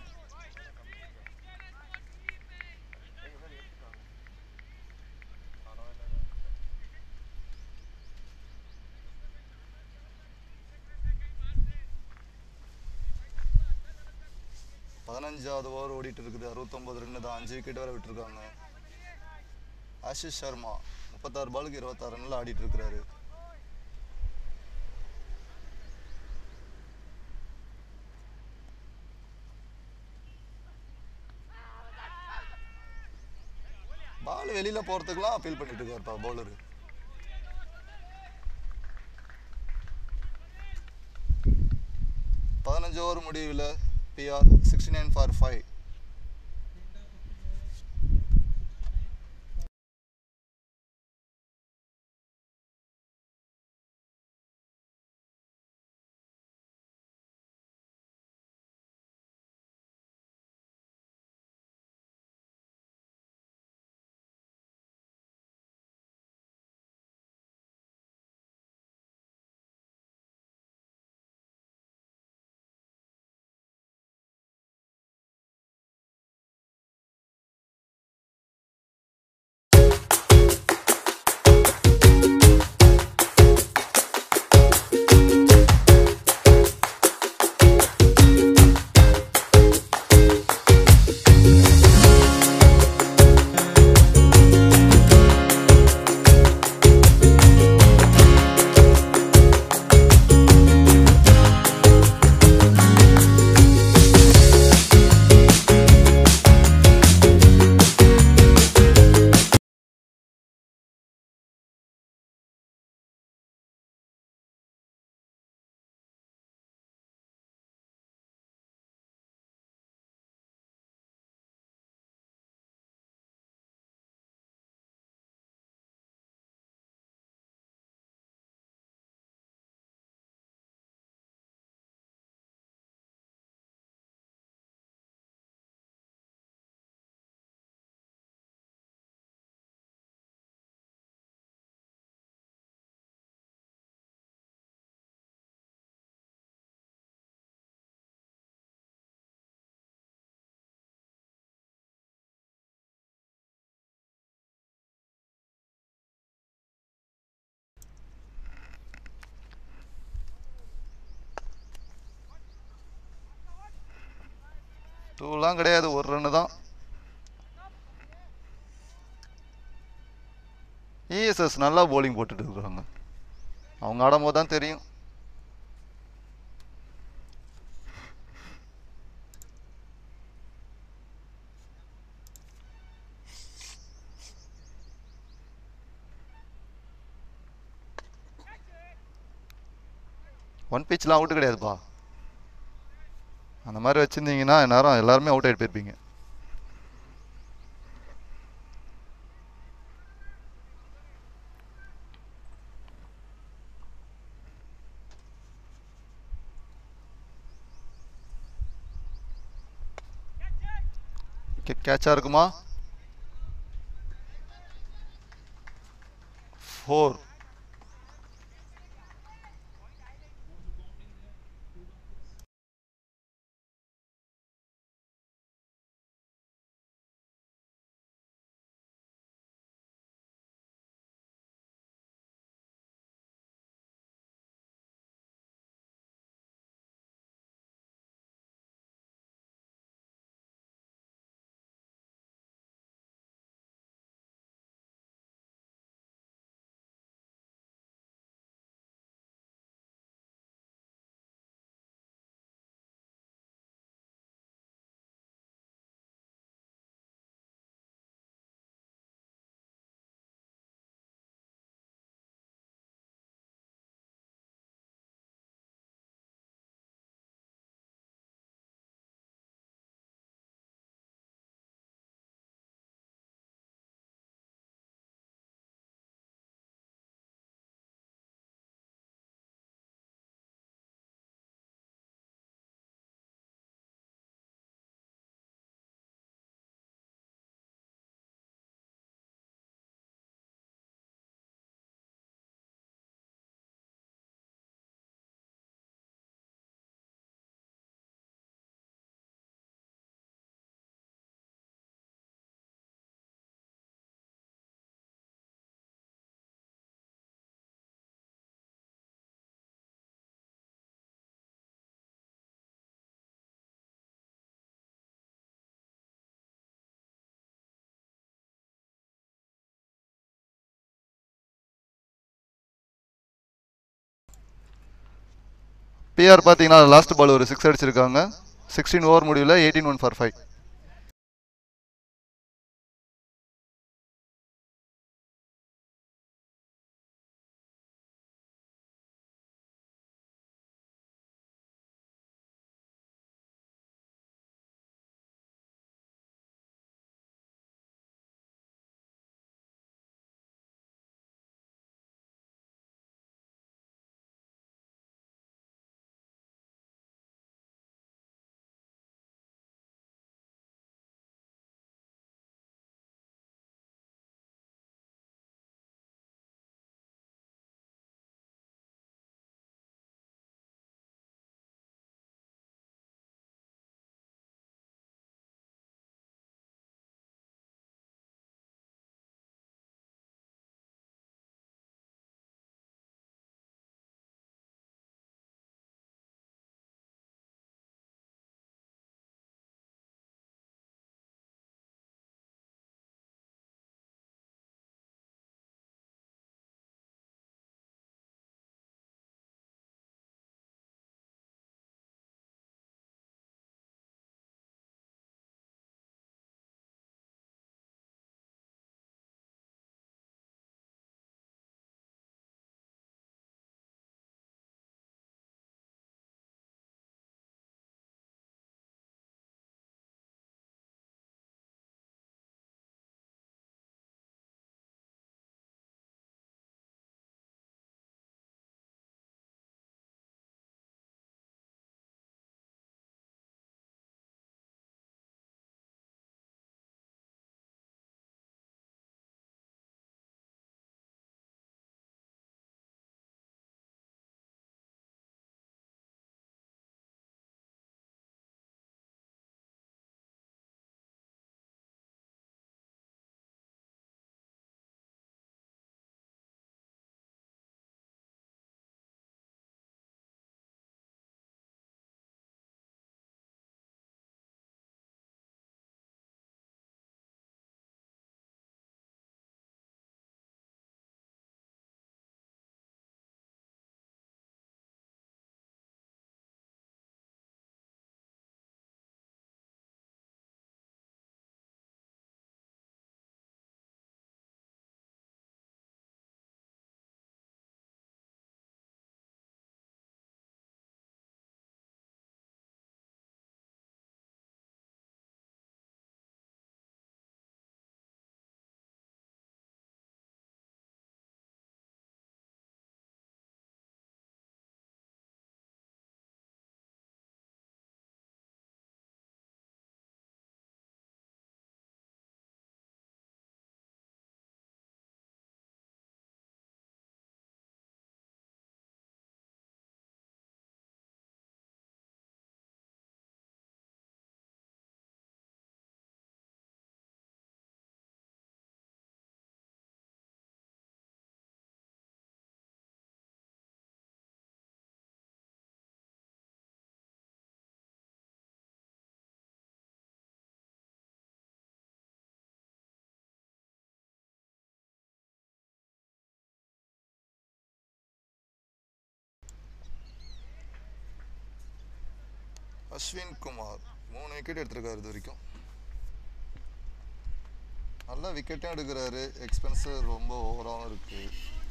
பதினஞ்சாவது ஓவர் ஓடிட்டு இருக்குது அறுபத்தொம்பது ரன் தான் அஞ்சு விக்கெட் வரை விட்டுருக்காங்க ஆஷிஷ் சர்மா முப்பத்தாறு பாலுக்கு இருபத்தாறு ரன்ல ஆடிட்டு இருக்கிறாரு பால் வெளியில போறதுக்குலாம் அப்பீல் பண்ணிட்டு இருக்காருப்பா பவுலரு பதினஞ்சு ஓவர் முடிவில் PR sixty nine for five டூலாம் கிடையாது ஒரு ரன்னு தான் இஎஸ்எஸ் நல்லா bowling போட்டுட்டு இருக்கிறாங்க அவங்க ஆடும்போது தான் தெரியும் ஒன் பிச்லாம் அவுட்டு கிடையாதுப்பா அந்த மாதிரி வச்சுருந்தீங்கன்னா நேரம் எல்லாருமே அவுட் ஆகிட்டு போயிருப்பீங்க கேட்சா இருக்குமா ஃபோர் பிஆர் பார்த்தீங்கன்னா லாஸ்ட் பால் ஒரு சிக்ஸ் அடிச்சிருக்காங்க சிக்ஸ்டீன் ஓவர் முடிவில் eighty one for five Ashwin Kumar மூணு விக்கெட் எடுத்திருக்காரு இது வரைக்கும் நல்லா விக்கெட்டும் எடுக்கிறாரு எக்ஸ்பென்ஸு ரொம்ப ஓவராகவும் இருக்கு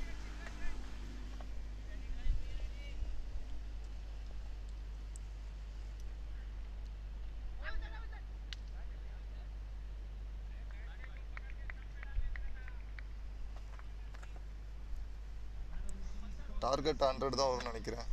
டார்கெட் ஹண்ட்ரட் தான் வரும்னு நினைக்கிறேன்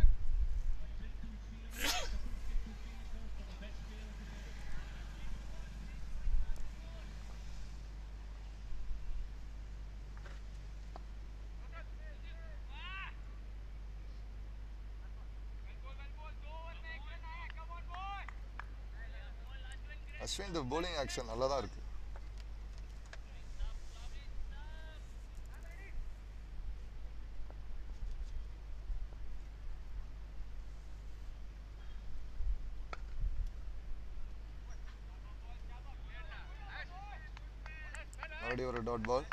அஸ்வின் இந்த bowling ஆக்ஷன் நல்லா தான் இருக்கு மறுபடியும் ஒரு dot ball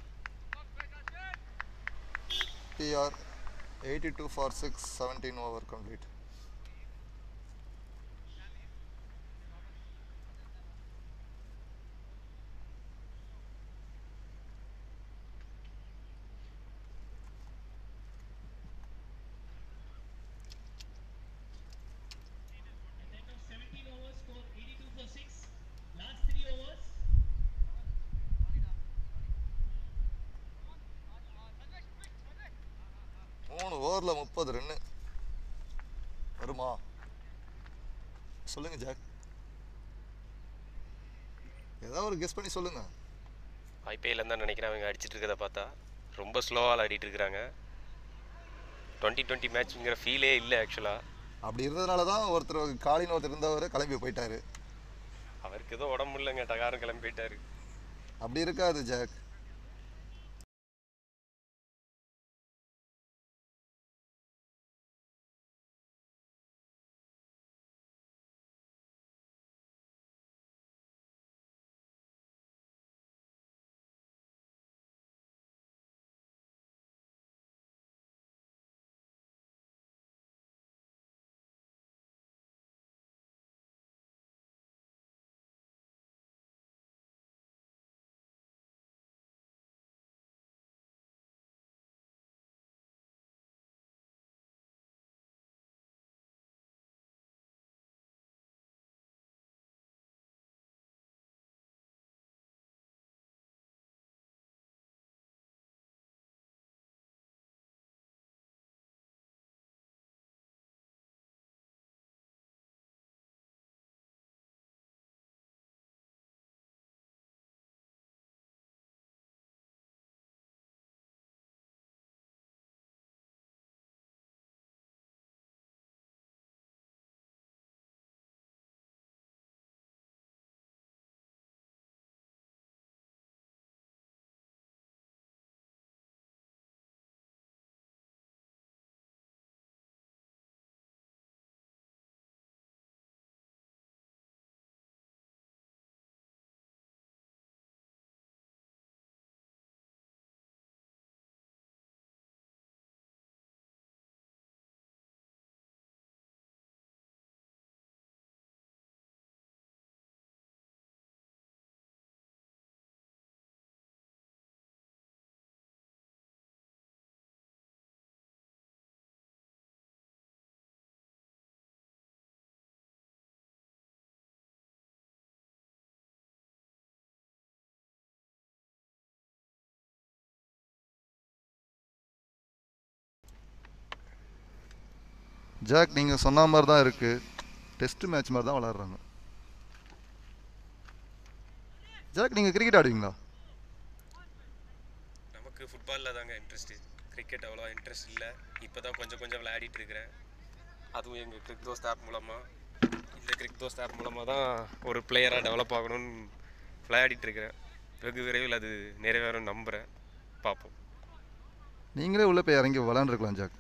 TR eighty two for six seventeen over complete ஓவரில் முப்பது ரன்னு வருமா சொல்லுங்க ஜாக் ஏதாவது ஒரு கெஸ் பண்ணி சொல்லுங்க ஐபிஎல் தான் நினைக்கிறேன் அவங்க அடிச்சிட்டு இருக்கிறத பார்த்தா ரொம்ப ஸ்லோவாக ஆடிட்டு இருக்கிறாங்க டுவெண்ட்டி டுவெண்ட்டி மேட்ச்ங்கிற ஃபீலே இல்லை ஆக்சுவலாக அப்படி இருந்ததுனால தான் ஒருத்தர் காலின்னு ஒருத்தர் இருந்தவர் கிளம்பி போயிட்டாரு அவருக்கு ஏதோ உடம்பு இல்லைங்க டகாரம் கிளம்பி போயிட்டாரு அப்படி இருக்காது ஜாக் ஜாக் நீங்கள் சொன்ன மாதிரி தான் இருக்குது டெஸ்ட் மேட்ச் மாதிரி தான் விளாட்றாங்க ஜாக் நீங்கள் கிரிக்கெட் ஆடுவீங்களா நமக்கு ஃபுட்பாலில் தாங்க இன்ட்ரெஸ்ட்டு கிரிக்கெட் அவ்வளோ இன்ட்ரெஸ்ட் இல்லை இப்போ தான் கொஞ்சம் கொஞ்சம் விளையாடிட்டு இருக்கிறேன் அதுவும் எங்கள் கிரிக் தோஸ்த் ஆப் மூலமாக இந்த கிரிக் தோஸ்த் ஆப் மூலமாக தான் ஒரு பிளேயராக டெவலப் ஆகணும்னு விளையாடிட்டு இருக்கிறேன் வெகு விரைவில் அது நிறைவேறும் நம்புகிறேன் பார்ப்போம் நீங்களே உள்ளே போய் இறங்கி விளாண்டுருக்கலாம் ஜாக்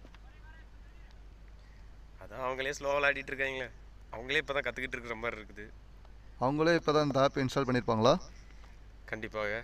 அதான் அவங்களே ஸ்லோவாக விளையாடிட்டு இருக்காங்களே அவங்களே இப்போ தான் கற்றுக்கிட்டு இருக்கிற மாதிரி இருக்குது அவங்களே இப்போ தான் இந்த ஆப் இன்ஸ்டால் பண்ணியிருப்பாங்களா கண்டிப்பாக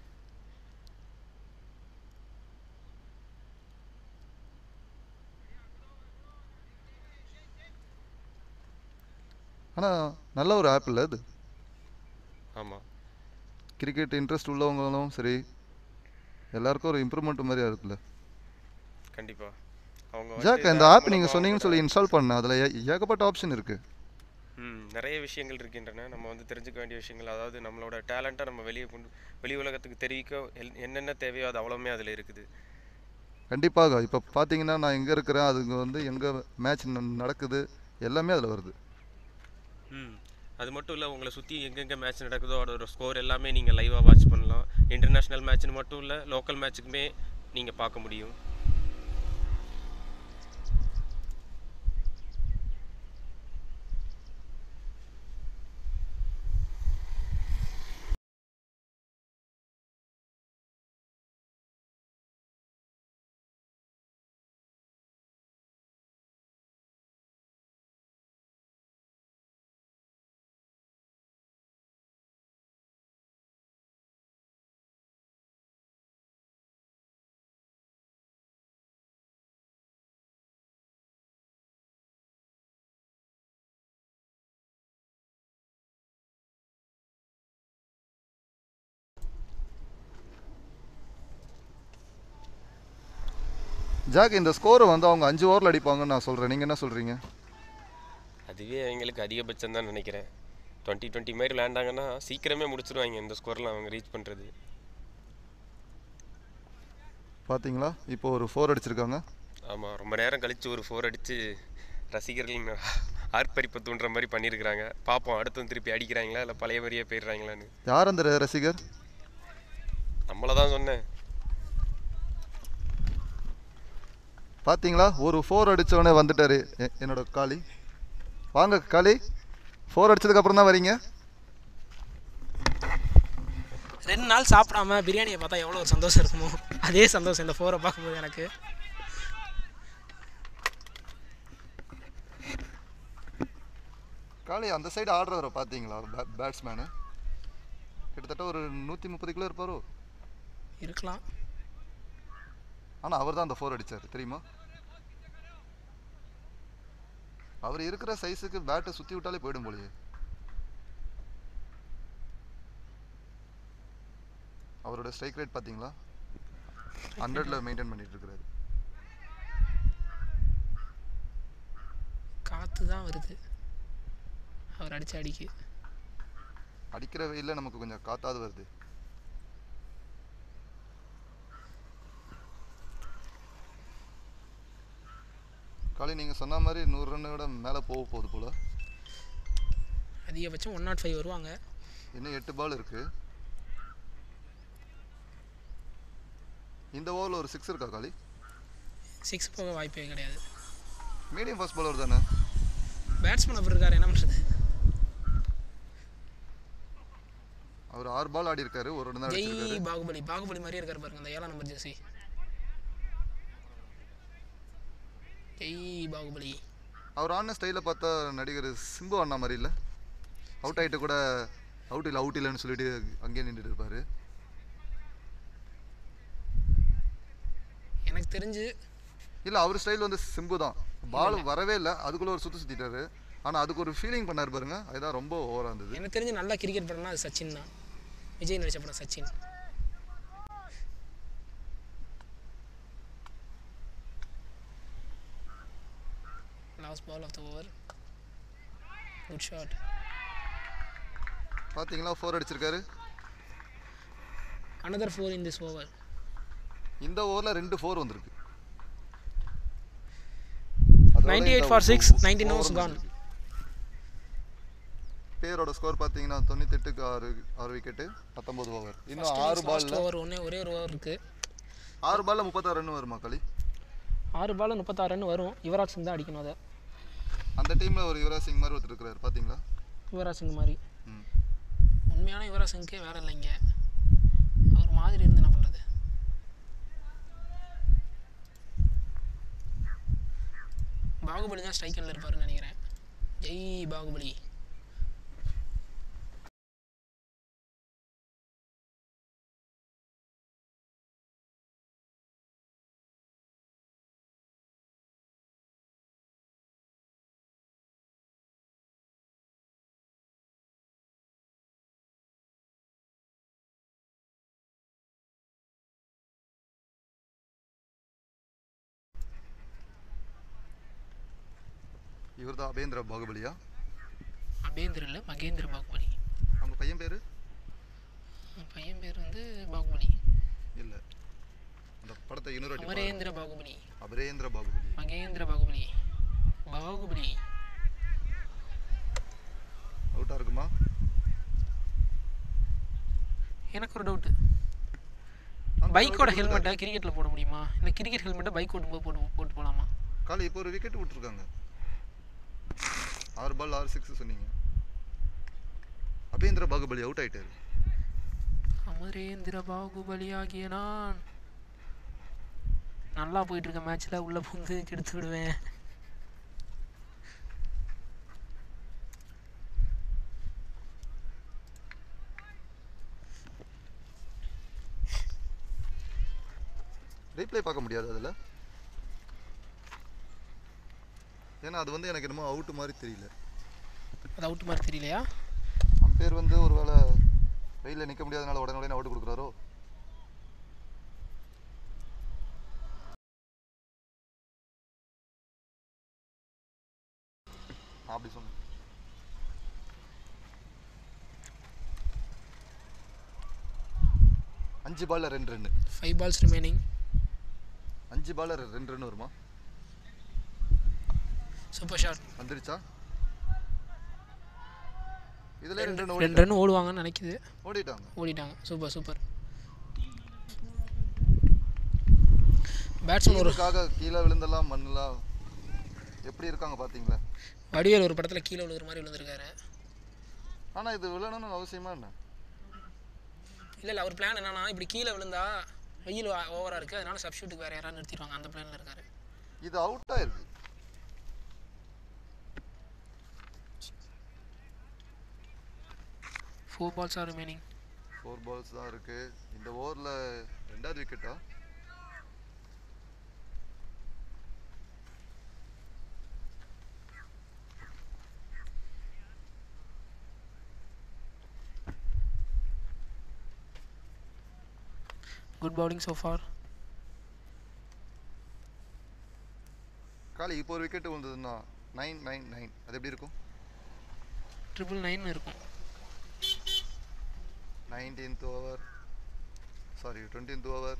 ஆனால் நல்ல ஒரு ஆப் இல்லை அது ஆமாம் கிரிக்கெட் இன்ட்ரெஸ்ட் உள்ளவங்களும் சரி எல்லாருக்கும் ஒரு இம்ப்ரூவ்மெண்ட் மாதிரியா இருக்குல்ல கண்டிப்பாக அவங்க ஜாக் வந்துட்டு இந்த இது ஆப் மூலமா நீங்கள் சொன்னீங்கன்னு சொல்லி இன்ஸ்டால் பண்ணேன் அதில் ஏகப்பட்ட ஆப்ஷன் இருக்குது ம் நிறைய விஷயங்கள் இருக்கின்றன நம்ம வந்து தெரிஞ்சுக்க வேண்டிய விஷயங்கள் அதாவது நம்மளோட டேலண்ட்டை நம்ம வெளியே கொண்டு வெளி உலகத்துக்கு தெரிவிக்க எல்- என்னென்ன தேவையோ அது அவ்வளோமே அதில் இருக்குது கண்டிப்பாக இப்போ பார்த்தீங்கன்னா நான் எங்கே இருக்கிறேன் அதுங்க வந்து எங்கே மேட்ச் நடக்குது எல்லாமே அதில் வருது ம் அது மட்டும் இல்லை உங்களை சுற்றி எங்கெங்கே மேட்ச் நடக்குதோ அதோட ஸ்கோர் எல்லாமே நீங்கள் லைவாக வாட்ச் பண்ணலாம் இன்டர்நேஷ்னல் மேட்ச்னு மட்டும் இல்லை லோக்கல் மேட்ச்சுக்குமே நீங்கள் பார்க்க முடியும் ஜாக் இந்த ஸ்கோரை வந்து அவங்க அஞ்சு ஓவரில் அடிப்பாங்கன்னு நான் சொல்கிறேன் நீங்கள் என்ன சொல்கிறீங்க அதுவே அவங்களுக்கு அதிகபட்சம் தான் நினைக்கிறேன் டுவெண்ட்டி டுவெண்ட்டி மாதிரி விளையாண்டாங்கன்னா சீக்கிரமே முடிச்சிருவாங்க இந்த ஸ்கோரில் அவங்க ரீச் பண்ணுறது பார்த்தீங்களா இப்போ ஒரு ஃபோர் அடிச்சிருக்காங்க ஆமாம் ரொம்ப நேரம் கழித்து ஒரு ஃபோர் அடித்து ரசிகர்கள் ஆர்ப்பரிப்பை தூண்டுற மாதிரி பண்ணியிருக்கிறாங்க பார்ப்போம் அடுத்தும் திருப்பி அடிக்கிறாங்களா இல்லை பழைய மாதிரியே போயிடுறாங்களான்னு யார் அந்த ர- ரசிகர் நம்மளை தான் சொன்னேன் பார்த்தீங்களா ஒரு ஃபோர் அடித்தவொடனே வந்துட்டாரு எ- என்னோட காளி வாங்க காளி ஃபோர் அடிச்சதுக்கப்புறம் தான் வரீங்க ரெண்டு நாள் சாப்பிடாம பிரியாணியை பார்த்தா எவ்வளோ ஒரு சந்தோஷம் இருக்குமோ அதே சந்தோஷம் இந்த ஃபோரை பார்க்கும்போது எனக்கு காளி அந்த சைடு ஆடுறவரை பார்த்தீங்களா பே பேட்ஸ்மேனு கிட்டத்தட்ட ஒரு நூற்றி முப்பது கிலோ இருப்பாரோ இருக்கலாம் ஆனால் அவர் தான் அந்த ஃபோர் அடிச்சார் தெரியுமா அவர் இருக்கிற சைஸுக்கு பேட்டை சுற்றி விட்டாலே போயிடும் போலயே அவரோட ஸ்ட்ரைக் ரேட் பார்த்தீங்களா ஹண்ட்ரட்ல மெயின்டைன் பண்ணிட்டு இருக்கிறாரு காற்று தான் வருது அவர் அடிச்ச அடிக்கு அடிக்கிற வெயில்ல நமக்கு கொஞ்சம் காத்தாது வருது காளி நீங்கள் சொன்ன மாதிரி நூறு ரன்னை விட மேலே போக போகுது போல அதிகபட்சம் ஒன் நாட் ஃபைவ் வருவாங்க இன்னும் எட்டு பால் இருக்கு இந்த ஓவரில் ஒரு சிக்ஸ் இருக்கா காளி சிக்ஸ் போக வாய்ப்பே கிடையாது மீடியம் ஃபாஸ்ட் பாலர் தானே பேட்ஸ்மேன் அப்படி இருக்காரு என்ன பண்ணுறது அவர் ஆறு பால் ஆடி இருக்காரு ஒரு ரன் தான் அடிச்சிருக்காரு ஜெய் பாகுபலி பாகுபலி மாதிரியே இருக்காரு பாருங்க அந்த ஏழாம் நம்பர் ஜெர்சி ஜெய் பாகுபலி அவர் ஆடின ஸ்டைலில் பார்த்தா நடிகர் சிம்பு அண்ணா மாதிரி இல்லை அவுட் ஆகிட்டு கூட அவுட் இல்லை அவுட் இல்லைன்னு சொல்லிட்டு அங்கேயே நின்றுட்டு இருப்பாரு எனக்கு தெரிஞ்சு இல்லை அவர் ஸ்டைல் வந்து சிம்பு தான் பால் வரவே இல்லை அதுக்குள்ளே ஒரு சுற்றி சுற்றிட்டாரு ஆனால் அதுக்கு ஒரு ஃபீலிங் பண்ணார் பாருங்க அதுதான் ரொம்ப ஓவராக இருந்தது எனக்கு தெரிஞ்சு நல்லா கிரிக்கெட் படம்னா அது சச்சின் தான் விஜய் நடிச்ச படம் Sachin last ball of the over good shot பார்த்தீங்களா ஃபோர் அடிச்சிருக்காரு another four in this over இந்த ஓவரில் ரெண்டு ஃபோர் வந்திருக்கு 98 for six, 90 nose gone. பேரோட ஸ்கோர் பார்த்தீங்கன்னா தொண்ணூத்தெட்டுக்கு ஆறு ஆறு விக்கெட்டு பத்தொன்பது ஓவர் இன்னும் ஆறு லாஸ்ட் பால்ல ஓவர் ஒன்றே ஒரே ஒரு ஓவர் இருக்குது ஆறு பால்ல முப்பத்தாறு ரன் வருமா களி ஆறு பால் முப்பத்தாறு ரன் வரும் யுவராஜ் சிங் தான் அடிக்கணும் அதை அந்த டீம்ல ஒரு யுவராஜ் சிங் மாதிரி ஒருத்தர் இருக்கிறாரு பார்த்தீங்களா யுவராஜ் சிங் மாதிரி ம். உண்மையான யுவராஜ் சிங்க்கே வேலை இல்லைங்க அவர் மாதிரி இருந்து என்ன பண்ணுறது பாகுபலி தான் ஸ்ட்ரைக்கரில் இருப்பாருன்னு நினைக்கிறேன் ஜெய் பாகுபலி இவர் தான் அபேந்திர பாகுபலியா அபேந்திர இல்லை மகேந்திர பாகுபலி அவங்க பையன் பேரு அவன் பையன் பேர் வந்து பாகுபலி இல்ல அந்த படத்தை இன்னொரு வாட்டி பாருங்க. அமரேந்திர பாகுபலி அபரேந்திர பாகுபலி மகேந்திர பாகுபலி பாகுபலி அவுட்டா இருக்குமா எனக்கு ஒரு டவுட்டு பைக்கோட ஹெல்மெட்டை கிரிக்கெட்டில் போட முடியுமா இல்லை கிரிக்கெட் ஹெல்மெட்டை பைக் ஓட்டும்போது போட்டு போட்டு போகலாமா காலி இப்போ ஒரு விக்கெட் விட்டுருக்காங்க ஆறு பால் ஆறு சிக்ஸ் சொன்னீங்க அபேந்திர பாகுபலி அவுட் ஆயிட்டாரு அமரேந்திர பாகுபலி ஆகிய நான் நல்லா போயிட்டு இருக்க மேட்ச்சில் உள்ள புந்து கெடுத்து விடுவேன் ரீப்ளே பார்க்க முடியாது அதில் ஏன்னா அது வந்து எனக்கு என்னமோ அவுட் மாதிரி தெரியல அது அவுட் மாதிரி தெரியலையா அம்பேர் வந்து ஒருவேளை வெயிலில் நிற்க முடியாதனால உடனே உடனே அவுட் கொடுக்குறாரோ அப்படி சொன்னேன் அஞ்சு பால்ல ரெண்டு ரன்னு ஃபைவ் பால்ஸ் ரிமைனிங் அஞ்சு பால்ல ரெண்டு ரன் வருமா சூப்பர் ஷாட் வந்துருச்சா இதுல ரெண்டு run ரெண்டு ஓடிட்டாங்க. ரன் ஓடுவாங்கன்னு நினைக்குது ஓடிட்டாங்க ஓடிட்டாங்க சூப்பர் சூப்பர் பேட்ஸ்மேன் ஒரு இதுக்காக கீழே விழுந்தெல்லாம் மண்ணெல்லாம் எப்படி இருக்காங்க பாத்தீங்களா வடிவேல் ஒரு படத்தில் கீழே விழுகிற மாதிரி விழுந்திருக்காரு ஆனா இது விழணும்னு அவசியமா என்ன இல்லை இல்லை அவர் பிளான் என்னன்னா இப்படி கீழே விழுந்தா வெயில் ஓவராக இருக்குது அதனால சப்ஸ்டியூட்டுக்கு வேறு யாராவது நிறுத்திடுவாங்க அந்த பிளானில் இருக்காரு இது அவுட்டா இருக்கு four balls are remaining four balls தான் இருக்கு இந்த ஓவர்ல ரெண்டாவது விக்கெட்டா good bowling so far Kaali இப்போ ஒரு விக்கெட் விழுந்ததுன்னா நைன் நைன் நைன் அது எப்படி இருக்கும் ட்ரிபிள் நைன் இருக்கும் nineteenth over sorry twentieth over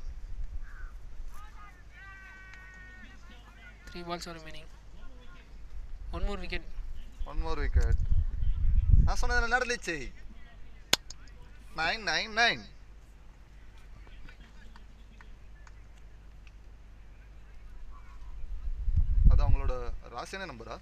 three balls are remaining one more wicket one more wicket நான் சொன்னது நடந்துச்சு நைன் நைன் நைன் அது அவங்களோட ராசியான நம்பரா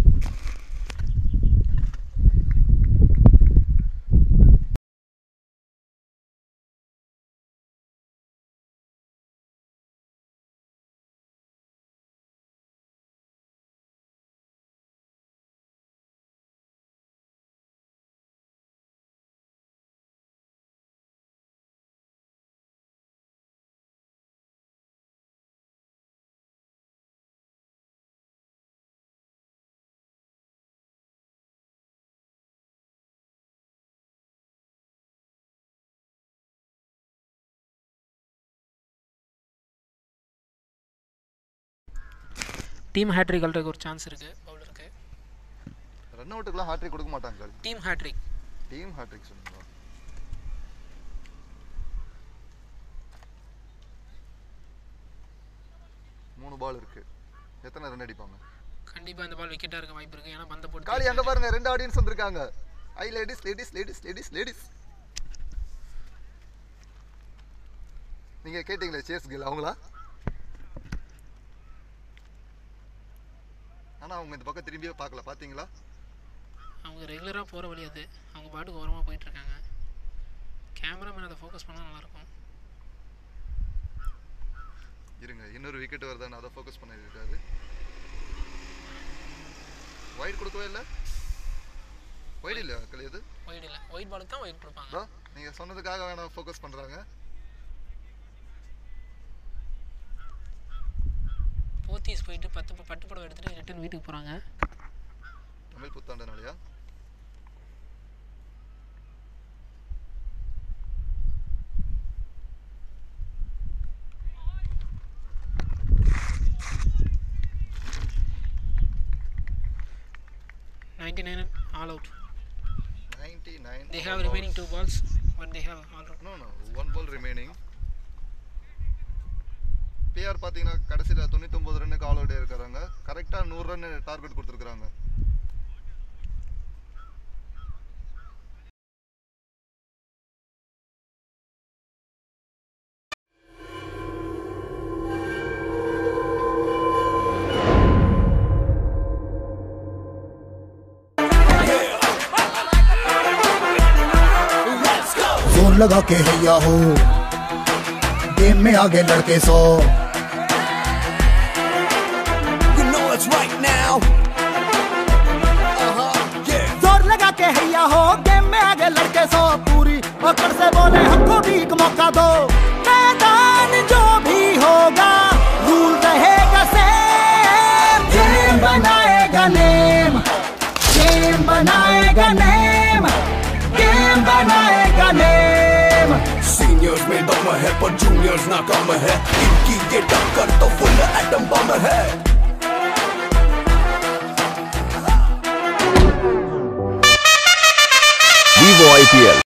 டீம் ஹேட்ரிக் அல்றதுக்கு ஒரு சான்ஸ் இருக்குது பவுலருக்கு ரன் அவுட்டுக்கெல்லாம் ஹாட்ரிக் கொடுக்க மாட்டாங்க டீம் ஹேட்ரிக் டீம் ஹாட்ரிக் சொன்னீங்களா மூணு பால் இருக்கு எத்தனை ரன் அடிப்பாங்க கண்டிப்பாக இந்த பால் விக்கெட்டாக இருக்க வாய்ப்பு இருக்குது ஏன்னா பந்த போட்டு காளி அங்க பாருங்க ரெண்டு ஆடியன்ஸ் வந்திருக்காங்க ஐ ladies ladies ladies ladies ladies நீங்க கேட்டீங்களே சேஸ் கேள் அவங்களா ஆனா அவங்க இந்த பக்கம் திரும்பியே பார்க்கல பாத்தீங்களா அவங்க ரெகுலராக போகிற வழி அது அவங்க பாட்டுக்கு ஓரமாக போயிட்டுருக்காங்க கேமராமேன் அதை ஃபோக்கஸ் பண்ணால் நல்லாயிருக்கும் இருங்க இன்னொரு விக்கெட் வருதான்னு அதை ஃபோக்கஸ் பண்ணிருக்காரு ஒயிட் கொடுக்கவே இல்லை ஒயிட் இல்லையா கலியது ஒயிட் இல்லை ஒயிட் பாலுக்கு தான் ஒயிட் கொடுப்பாங்க இதோ நீங்க சொன்னதுக்காக வேணா ஃபோக்கஸ் பண்றாங்க போத்தீஸ் போயிட்டு பத்து ப- பட்டு படம் எடுத்துகிட்டு ரிட்டன் வீட்டுக்கு போகிறாங்க தமிழ் புத்தாண்டுனாலயா ninety nine all out ninety nine they have remaining two balls but they have all out no no one ball remaining PR பார்த்தீங்கன்னா கடைசியில் தொண்ணூத்தொம்பது ரன்னுக்கு ஆல் அவுட் இருக்காங்க கரெக்டாக நூறு ரன் டார்கெட் கொடுத்துருக்குறாங்க जोर लगा के हैया हो गेम में आगे लड़के सो You know it's right now. Uh-huh, yeah. जोर लगा के हैया हो गेम में आगे लड़के सो पूरी पकड़ से बोले हमको भी एक मौका दो मैदान जो भी होगा रूल रहेगा सेम गेम बनाएगा नेम गेम बनाएगा नेम गेम बनाएगा नेम सीनियर्स में दम है पर जूनियर्स नाकाम है इनकी ये टक्कर तो फुल एटम बम है Vivo IPL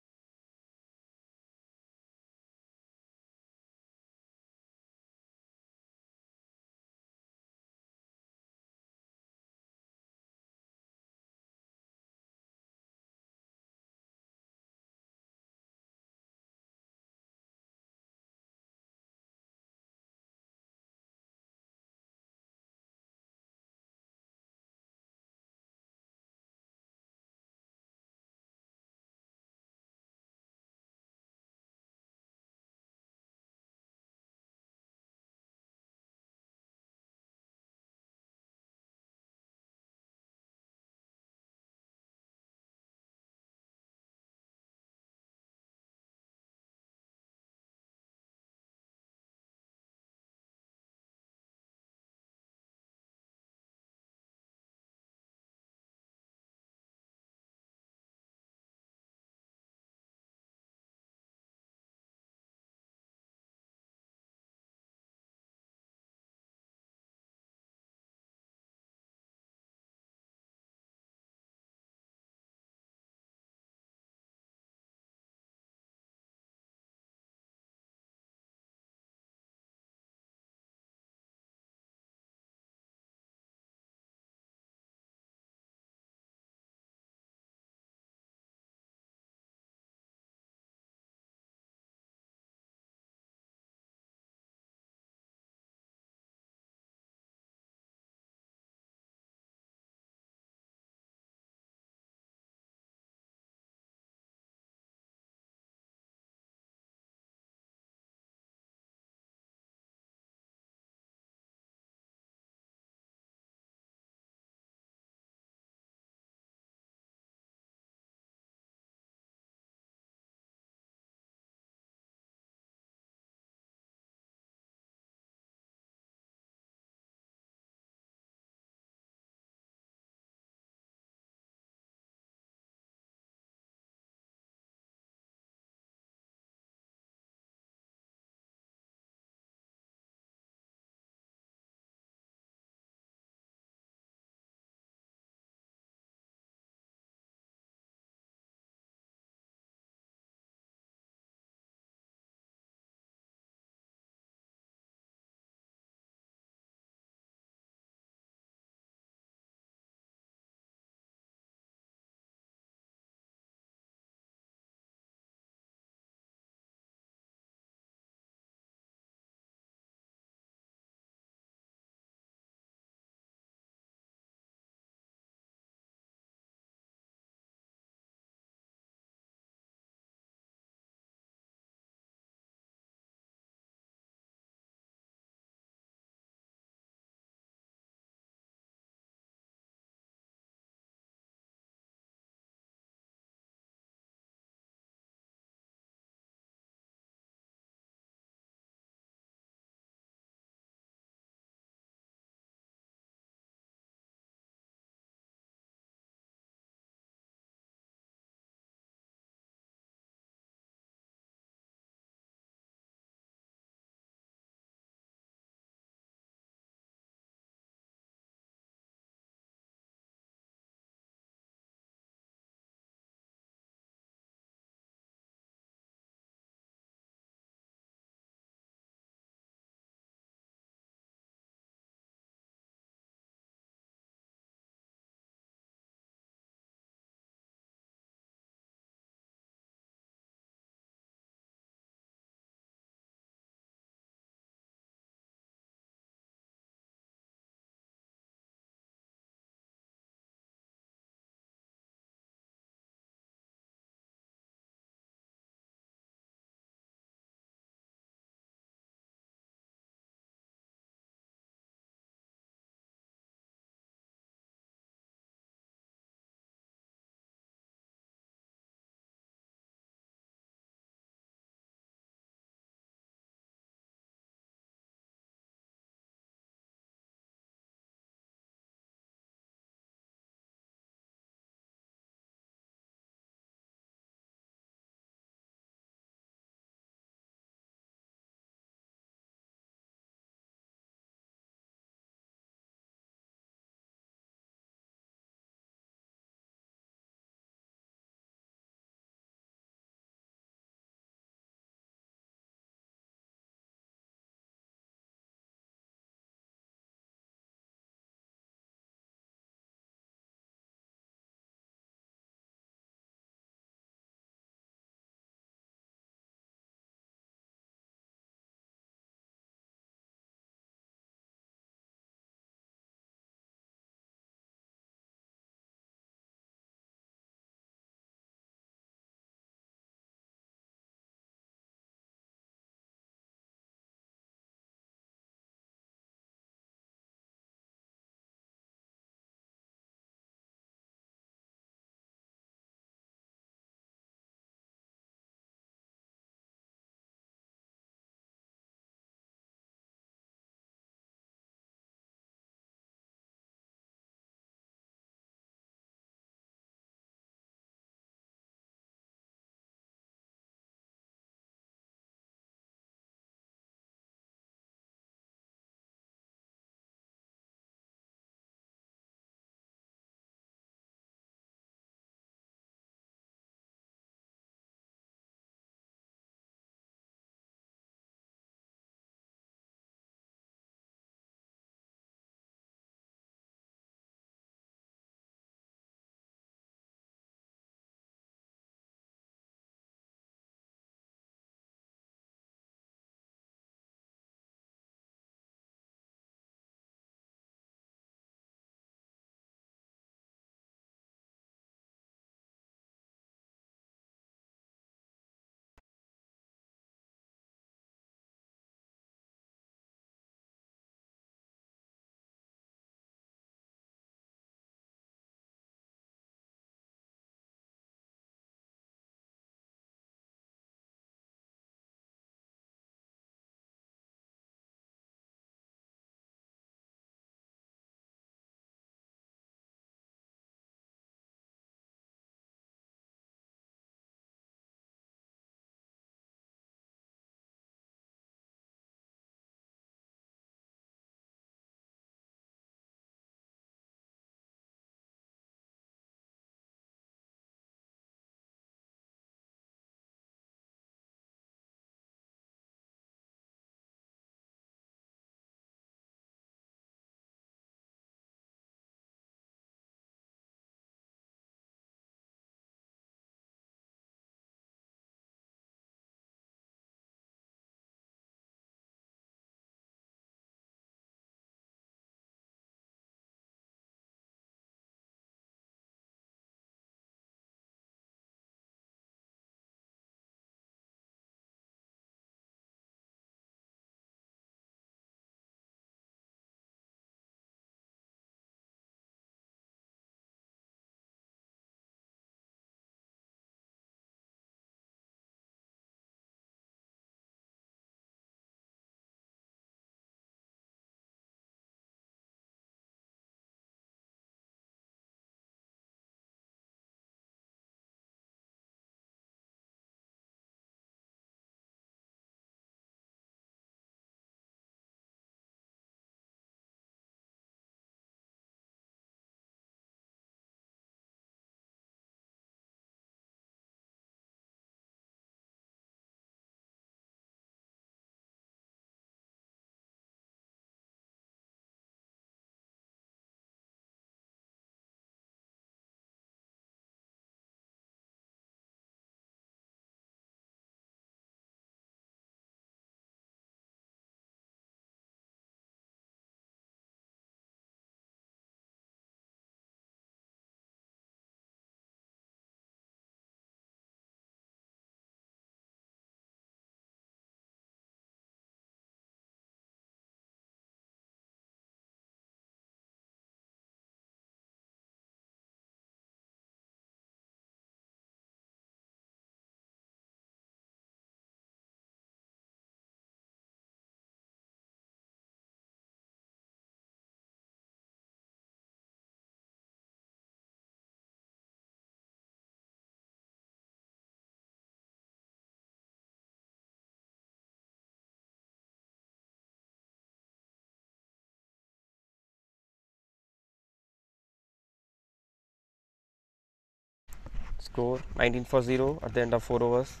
score 19 for 0 at the end of 4 overs.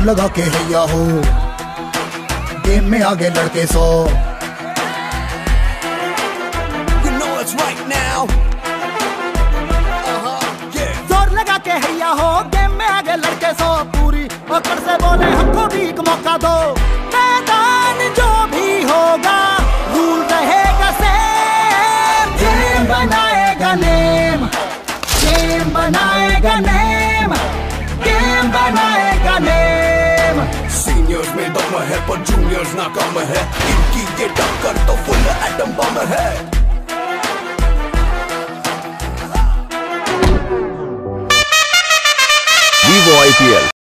लगा के हैया हो गेम में आगे लड़के सौ You know it's right now. Uh-huh, yeah. जोर लगा के हैया हो गेम में आगे लड़के सो पूरी पकड़ से बोले हमको भी एक मौका दो मैदान जो भी होगा रूल रहेगा सेम गेम बनाएगा नेम गेम बनाएगा नेम गेम बनाएगा नेम सीनियर्स में दम है पर जूनियर्स नाकाम है इनकी ये टक्कर तो फुल एटम बम है Vivo IPL